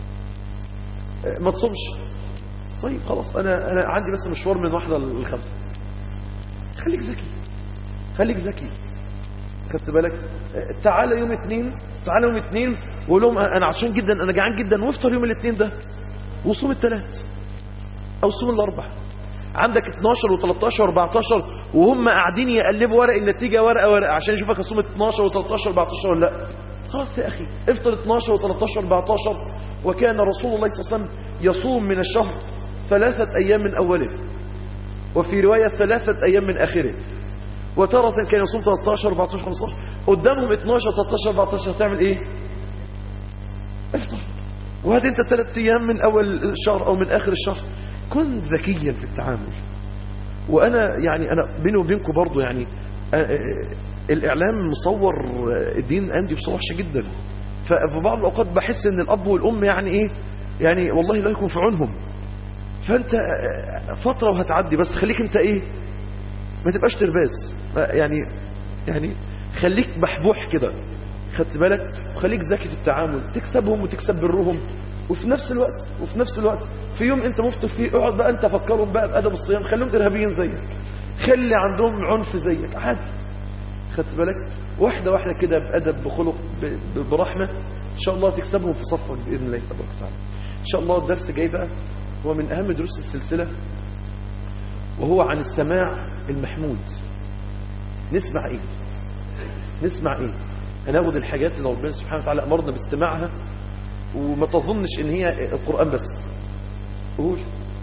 ما تصومش طيب خلاص انا انا عندي بس مشوار من واحده لخمسه خليك ذكي خليك ذكي خدت بالك تعالى يوم اثنين تعالى يوم اثنين وقول لهم انا عطشان جدا انا جعان جدا وافطر يوم الاثنين ده وصوم الثلاث او صوم الاربع عندك 12 و13 و14 وهم قاعدين يقلبوا ورق النتيجه ورقه ورقه عشان يشوفك هتصوم 12 و13 و14 ولا لا خلاص يا اخي افطر 12 و13 و14 وكان رسول الله صلى الله عليه وسلم يصوم من الشهر ثلاثه ايام من اوله وفي رواية ثلاثة أيام من آخره وتارة كان يصوم 13 14 15 قدامهم 12 13 14 تعمل إيه افطر وهذه أنت ثلاث أيام من أول الشهر أو من آخر الشهر كن ذكيا في التعامل وأنا يعني أنا بيني وبينكم برضو يعني الإعلام مصور الدين عندي بصورة وحشة جدا ففي بعض الأوقات بحس إن الأب والأم يعني إيه يعني والله لا يكون في عونهم فانت فترة وهتعدي بس خليك انت ايه ما تبقاش ترباز يعني يعني خليك بحبوح كده خدت بالك وخليك ذكي في التعامل تكسبهم وتكسب برهم وفي نفس الوقت وفي نفس الوقت في يوم انت مفطر فيه اقعد بقى انت فكرهم بقى بادب الصيام خليهم ارهابيين زيك خلي عندهم عنف زيك عادي خدت بالك واحده واحده كده بادب بخلق ب- ب- برحمه ان شاء الله تكسبهم في صفهم باذن الله تبارك وتعالى ان شاء الله الدرس جاي بقى هو من اهم دروس السلسله وهو عن السماع المحمود نسمع ايه نسمع ايه هناخد الحاجات اللي ربنا سبحانه وتعالى امرنا باستماعها وما تظنش ان هي القران بس قول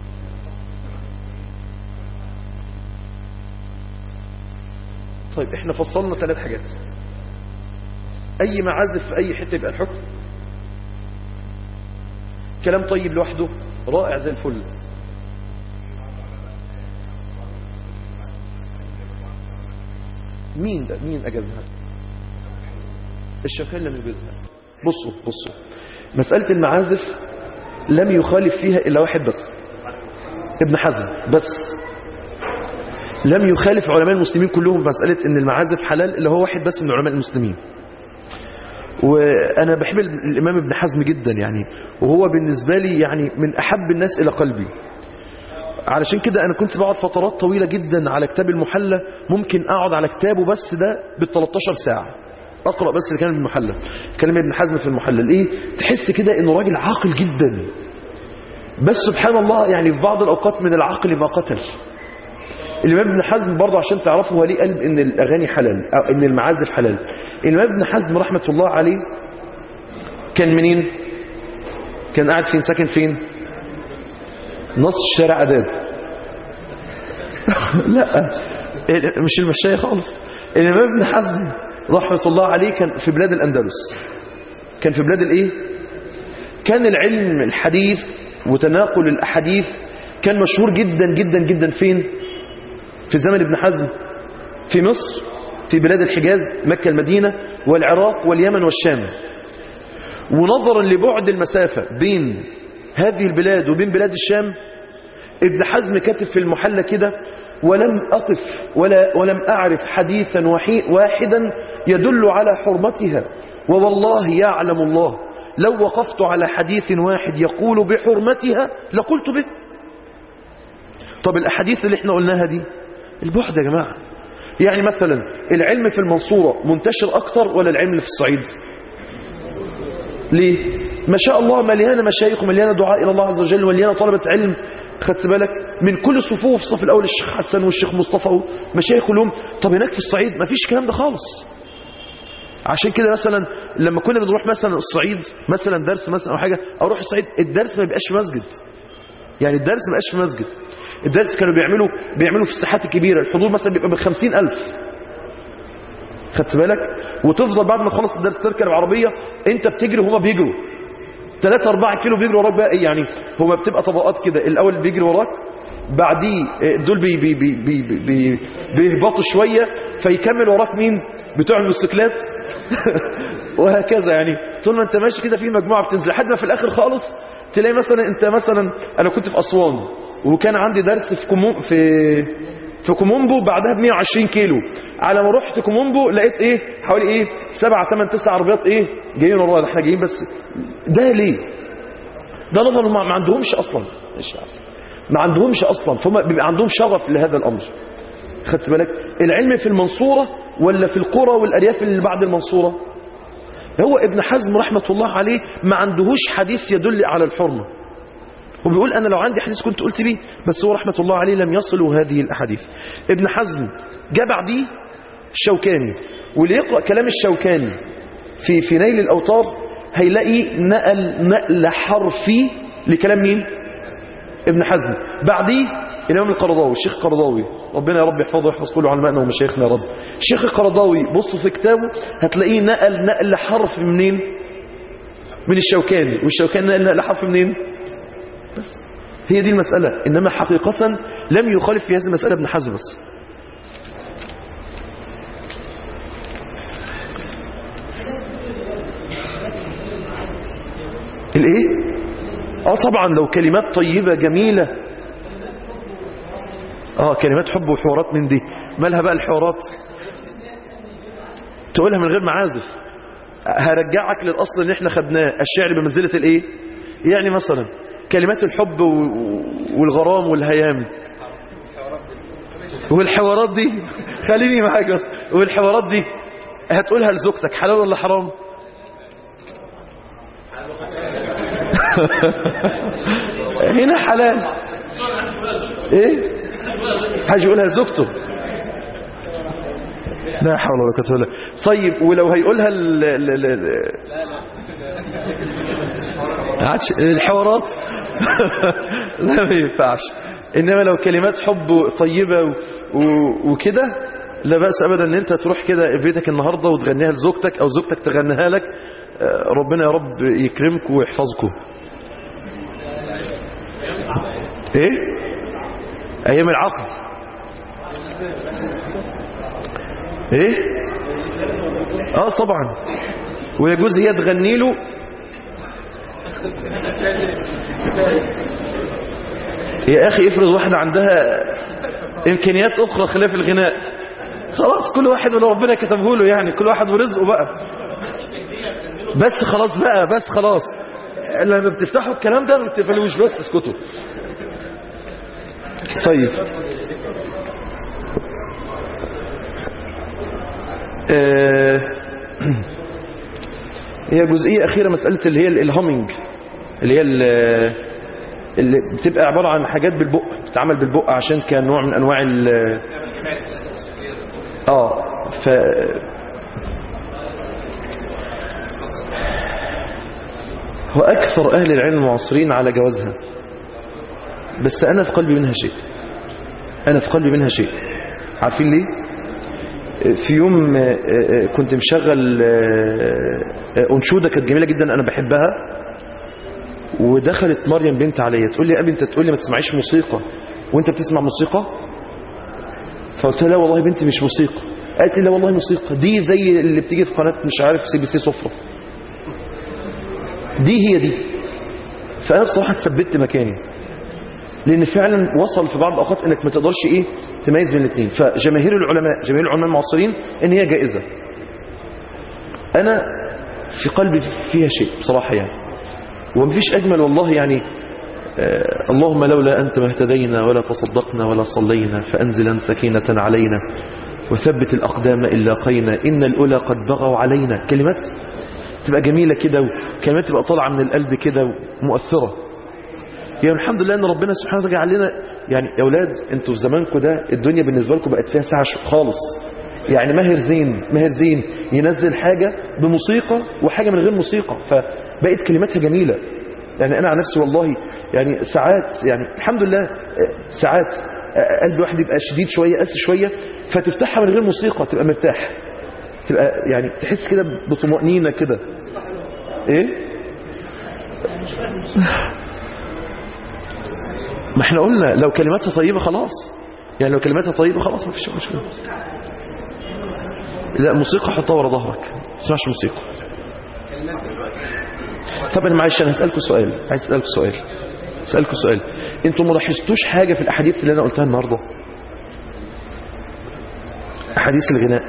طيب احنا فصلنا ثلاث حاجات اي معازف في اي حته يبقى الحكم كلام طيب لوحده رائع زي الفل مين ده مين اجازها الشوكان لم يجوزها بصوا بصوا مسألة المعازف لم يخالف فيها إلا واحد بس ابن حزم بس لم يخالف علماء المسلمين كلهم في مسألة ان المعازف حلال إلا هو واحد بس من علماء المسلمين وأنا بحب الإمام ابن حزم جدا يعني وهو بالنسبة لي يعني من أحب الناس إلى قلبي علشان كده أنا كنت بقعد فترات طويلة جدا على كتاب المحلة ممكن أقعد على كتابه بس ده بال 13 ساعة أقرأ بس اللي كان في المحلة كلام ابن حزم في المحلة ليه تحس كده إنه راجل عاقل جدا بس سبحان الله يعني في بعض الأوقات من العقل ما قتل الإمام ابن حزم برضه عشان تعرفوا هو ليه قلب إن الأغاني حلال أو إن المعازف حلال الإمام ابن حزم رحمة الله عليه كان منين كان قاعد فين ساكن فين نص شارع أداب لا مش المشاية خالص الإمام ابن حزم رحمة الله عليه كان في بلاد الأندلس كان في بلاد الإيه كان العلم الحديث وتناقل الأحاديث كان مشهور جدا جدا جدا فين في زمن ابن حزم في مصر في بلاد الحجاز مكة المدينة والعراق واليمن والشام ونظرا لبعد المسافة بين هذه البلاد وبين بلاد الشام ابن حزم كاتب في المحلة كده ولم أقف ولا ولم أعرف حديثا وحي واحدا يدل على حرمتها ووالله يعلم الله لو وقفت على حديث واحد يقول بحرمتها لقلت به طب الأحاديث اللي احنا قلناها دي البعد يا جماعة يعني مثلا العلم في المنصورة منتشر أكتر ولا العلم اللي في الصعيد ليه ما شاء الله مليانة مشايخ ومليانة دعاء إلى الله عز وجل ومليانة طلبة علم خدت بالك من كل صفوف الصف الأول الشيخ حسن والشيخ مصطفى مشايخ كلهم طب هناك في الصعيد ما فيش الكلام ده خالص عشان كده مثلا لما كنا بنروح مثلا الصعيد مثلا درس مثلا أو حاجة أروح الصعيد الدرس ما بيبقاش في مسجد يعني الدرس ما بيبقاش في مسجد الدرس كانوا بيعملوا بيعملوا في الساحات الكبيرة الحضور مثلا بيبقى بخمسين ألف خدت بالك وتفضل بعد ما تخلص الدرس تركب العربية انت بتجري وهما بيجروا 3 4 كيلو بيجروا وراك بقى ايه يعني هو بتبقى طبقات كده الاول بيجري وراك بعديه دول بي بي بي بي بي بي بيهبطوا شوية فيكمل وراك مين بتوع الموتوسيكلات وهكذا يعني طول ما انت ماشي كده في مجموعة بتنزل لحد ما في الاخر خالص تلاقي مثلا انت مثلا انا كنت في اسوان وكان عندي درس في كومو في في كومومبو بعدها ب 120 كيلو على ما رحت كومومبو لقيت ايه حوالي ايه 7 8 9 عربيات ايه جايين ورانا احنا جايين بس ده ليه ده نظر ما عندهمش اصلا ما عندهمش اصلا فهم بيبقى عندهم شغف لهذا الامر خدت بالك العلم في المنصورة ولا في القرى والارياف اللي بعد المنصورة هو ابن حزم رحمة الله عليه ما عندهوش حديث يدل على الحرمة وبيقول أنا لو عندي حديث كنت قلت بيه بس هو رحمة الله عليه لم يصلوا هذه الأحاديث ابن حزم جاء بعديه الشوكاني واللي يقرأ كلام الشوكاني في في نيل الأوطار هيلاقي نقل نقل حرفي لكلام مين ابن حزم بعديه الإمام القرضاوي الشيخ القرضاوي ربنا يا رب يحفظه ويحفظ كل علمائنا ومشايخنا يا رب الشيخ القرضاوي بص في كتابه هتلاقيه نقل نقل حرف منين من الشوكاني والشوكاني نقل نقل حرف منين بس هي دي المسألة إنما حقيقة لم يخالف في هذه المسألة ابن حزم بس الايه اه طبعا لو كلمات طيبة جميلة اه كلمات حب وحوارات من دي مالها بقى الحوارات تقولها من غير معازف هرجعك للأصل اللي احنا خدناه الشعر بمنزلة الايه يعني مثلا كلمات الحب و- والغرام والهيام والحوارات دي خليني معاك بس والحوارات دي هتقولها لزوجتك حلال ولا حرام هنا حلال ايه حاجة يقولها لزوجته لا حول ولا قوه الا بالله طيب ولو هيقولها ال ال ال ال عادش الحوارات لا ما ينفعش انما لو كلمات حب طيبه و- و- وكده لا بأس ابدا ان انت تروح كده بيتك النهارده وتغنيها لزوجتك او زوجتك تغنيها لك آه، ربنا يا رب يكرمكم ويحفظكم ايه ايام العقد ايه اه طبعا ويجوز هي تغني له يا اخي افرض واحده عندها امكانيات اخرى خلاف الغناء خلاص كل واحد ولو ربنا كتبه له يعني كل واحد ورزقه بقى بس خلاص بقى بس خلاص لما بتفتحوا الكلام ده ما بتقفلوش بس اسكتوا طيب آه، هي جزئية أخيرة مسألة اللي هي ال- الهامينج اللي هي ال- اللي بتبقى عبارة عن حاجات بالبق بتتعمل بالبق عشان كنوع من أنواع ال اه ف هو أكثر أهل العلم المعاصرين على جوازها بس أنا في قلبي منها شيء أنا في قلبي منها شيء عارفين ليه؟ في يوم آه، آه، كنت مشغل آه، آه، أنشودة كانت جميلة جدا أنا بحبها ودخلت مريم بنت عليا تقول لي يا أبي أنت تقول لي ما تسمعيش موسيقى وأنت بتسمع موسيقى فقلت لها لا والله بنتي مش موسيقى قالت لي لا والله موسيقى دي زي اللي بتيجي في قناة مش عارف سي بي سي سفرة دي هي دي فأنا بصراحة اتثبت مكاني لأن فعلا وصل في بعض الأوقات أنك ما تقدرش إيه تميز بين الاثنين فجماهير العلماء جماهير العلماء المعاصرين ان هي جائزة انا في قلبي فيها شيء بصراحة يعني ومفيش اجمل والله يعني آه اللهم لولا انت ما اهتدينا ولا تصدقنا ولا صلينا فانزلا سكينة علينا وثبت الاقدام ان لاقينا ان الاولى قد بغوا علينا كلمات تبقى جميلة كده وكلمات تبقى طالعة من القلب كده ومؤثرة يعني الحمد لله ان ربنا سبحانه وتعالى جعل لنا يعني يا اولاد انتوا في زمانكم ده الدنيا بالنسبه لكم بقت فيها ساعه ش- خالص يعني ماهر زين ماهر زين ينزل حاجه بموسيقى وحاجه من غير موسيقى فبقت كلماتها جميله يعني انا عن نفسي والله يعني ساعات يعني الحمد لله آه، ساعات آه، قلب واحد يبقى شديد شويه قاسي شويه فتفتحها من غير موسيقى تبقى مرتاح تبقى يعني تحس كده بطمأنينة كده ايه ما احنا قلنا لو كلماتها طيبة خلاص يعني لو كلماتها طيبة خلاص ما فيش مشكلة لا موسيقى حطها ورا ظهرك ما تسمعش موسيقى طب انا معلش انا هسألكم سؤال عايز اسألكم سؤال اسألكم سؤال انتوا ما لاحظتوش حاجة في الاحاديث اللي انا قلتها النهاردة احاديث الغناء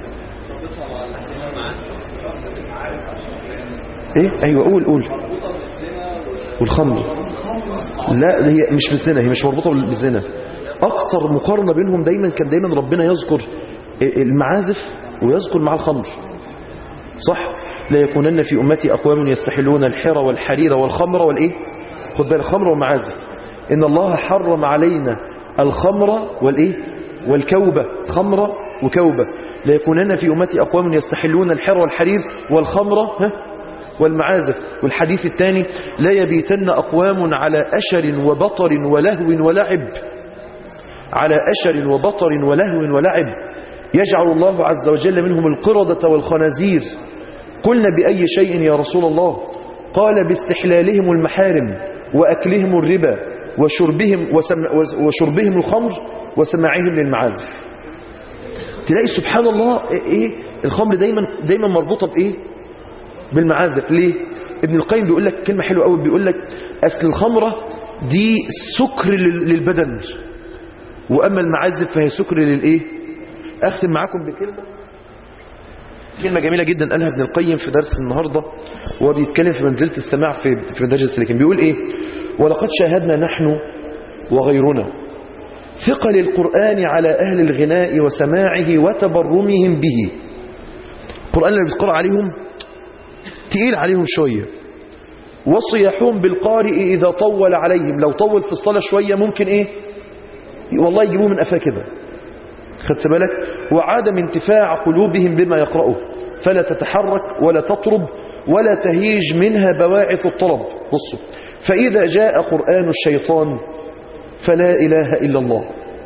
ايه ايوه قول قول والخمر لا ده هي مش بالزنا هي مش مربوطة بالزنا أكتر مقارنة بينهم دايما كان دايما ربنا يذكر المعازف ويذكر مع الخمر صح لا يكونن في أمتي أقوام يستحلون الحر والحرير والخمر والإيه خد بالك الخمر والمعازف إن الله حرم علينا الخمر والإيه والكوبة خمرة وكوبة لا يكونن في أمتي أقوام يستحلون الحر والحرير والخمر ها والمعازف والحديث الثاني لا يبيتن أقوام على أشر وبطر ولهو ولعب على أشر وبطر ولهو ولعب يجعل الله عز وجل منهم القردة والخنازير قلنا بأي شيء يا رسول الله قال باستحلالهم المحارم وأكلهم الربا وشربهم, وسم وشربهم الخمر وسماعهم للمعازف تلاقي سبحان الله ايه الخمر دايما دايما مربوطه بايه بالمعازف ليه ابن القيم بيقول لك كلمه حلوه قوي بيقول لك اصل الخمره دي سكر لل- للبدن واما المعازف فهي سكر للايه اختم معاكم بكلمه كلمة جميلة جدا قالها ابن القيم في درس النهاردة وهو بيتكلم في منزلة السماع في في مدارج السالكين بيقول ايه ولقد شاهدنا نحن وغيرنا ثقل القرآن على أهل الغناء وسماعه وتبرمهم به القرآن اللي بيتقرأ عليهم تقيل عليهم شوية وصيحهم بالقارئ إذا طول عليهم لو طول في الصلاة شوية ممكن إيه والله يجيبوه من أفاه كده خدت بالك وعدم انتفاع قلوبهم بما يقرأه فلا تتحرك ولا تطرب ولا تهيج منها بواعث الطرب بصوا فإذا جاء قرآن الشيطان فلا إله إلا الله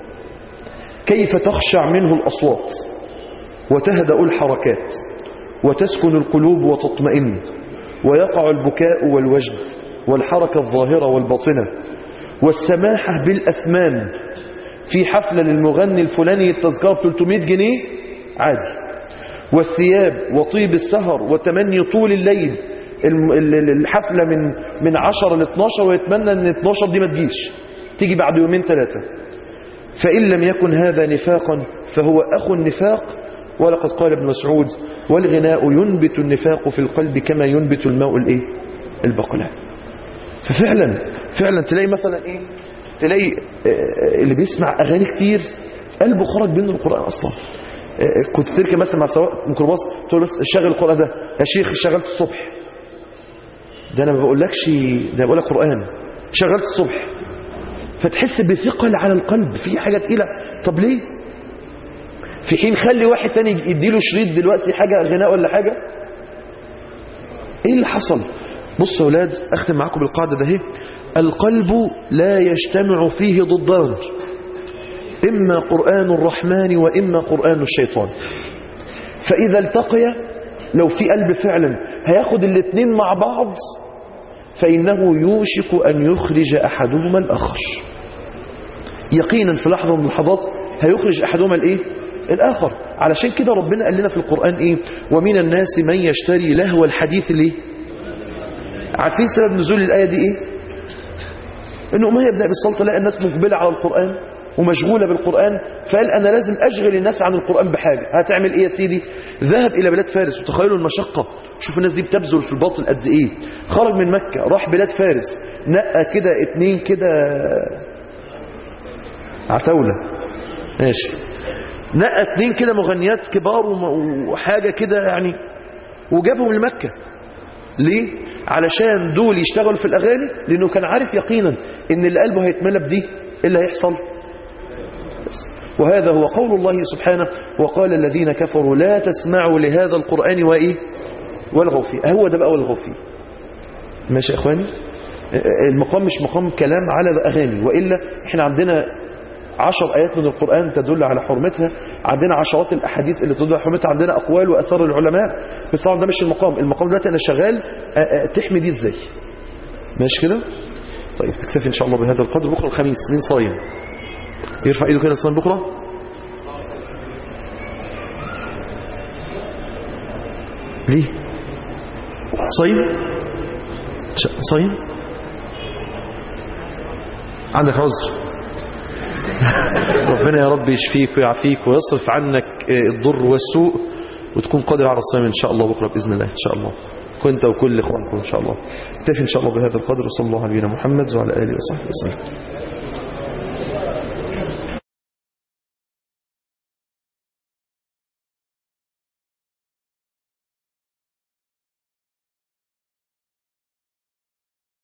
كيف تخشع منه الأصوات وتهدأ الحركات وتسكن القلوب وتطمئن ويقع البكاء والوجد والحركة الظاهرة والباطنة والسماحة بالأثمان في حفلة للمغني الفلاني التذكار 300 جنيه عادي والثياب وطيب السهر وتمني طول الليل الحفلة من من 10 ل 12 ويتمنى ان 12 دي ما تجيش تيجي بعد يومين ثلاثة فإن لم يكن هذا نفاقا فهو أخو النفاق ولقد قال ابن مسعود والغناء ينبت النفاق في القلب كما ينبت الماء الايه البقلاء ففعلا فعلا تلاقي مثلا ايه تلاقي اللي بيسمع اغاني كتير قلبه خرج منه القران اصلا كنت تركب مثلا مع سواق ميكروباص تقول بس شغل القران ده يا شيخ شغلت الصبح ده انا ما بقولكش ده بقول لك قران شغلت الصبح فتحس بثقل على القلب في حاجه تقيله طب ليه في حين خلي واحد تاني يديله شريط دلوقتي حاجه غناء ولا حاجه ايه اللي حصل بصوا يا اولاد اختم معاكم بالقاعده ده اهي القلب لا يجتمع فيه ضدان إما قرآن الرحمن وإما قرآن الشيطان فإذا التقي لو في قلب فعلا هياخد الاثنين مع بعض فإنه يوشك أن يخرج أحدهما الآخر يقينا في لحظة من اللحظات هيخرج أحدهما الإيه؟ الآخر علشان كده ربنا قال لنا في القرآن إيه ومن الناس من يشتري لهو الحديث ليه عارفين سبب نزول الآية دي إيه إن أمية بن أبي الصلت لقى الناس مقبلة على القرآن ومشغولة بالقرآن فقال أنا لازم أشغل الناس عن القرآن بحاجة هتعمل إيه يا سيدي ذهب إلى بلاد فارس وتخيلوا المشقة شوف الناس دي بتبذل في الباطل قد إيه خرج من مكة راح بلاد فارس نقى كده اتنين كده عتاولة ماشي نقى اتنين كده مغنيات كبار وحاجة كده يعني وجابهم لمكة ليه؟ علشان دول يشتغلوا في الأغاني لأنه كان عارف يقينا إن اللي قلبه هيتملى بدي إيه اللي هيحصل وهذا هو قول الله سبحانه وقال الذين كفروا لا تسمعوا لهذا القرآن وإيه والغوا فيه هو ده بقى والغوا فيه ماشي يا إخواني المقام مش مقام كلام على الأغاني وإلا إحنا عندنا عشر آيات من القرآن تدل على حرمتها عندنا عشرات الأحاديث اللي تدل على حرمتها عندنا أقوال وأثار العلماء بس طبعا ده مش المقام المقام دلوقتي أنا شغال تحمي دي إزاي ماشي كده طيب نكتفي إن شاء الله بهذا القدر بكرة الخميس مين صايم يرفع ايده كده صايم بكرة ليه صايم صايم عندك عذر ربنا يا رب يشفيك ويعافيك ويصرف عنك الضر والسوء وتكون قادر على الصيام ان شاء الله بكره باذن الله ان شاء الله كنت وكل اخوانكم ان شاء الله نكتفي ان شاء الله بهذا القدر وصلى الله على نبينا محمد وعلى اله وصحبه وسلم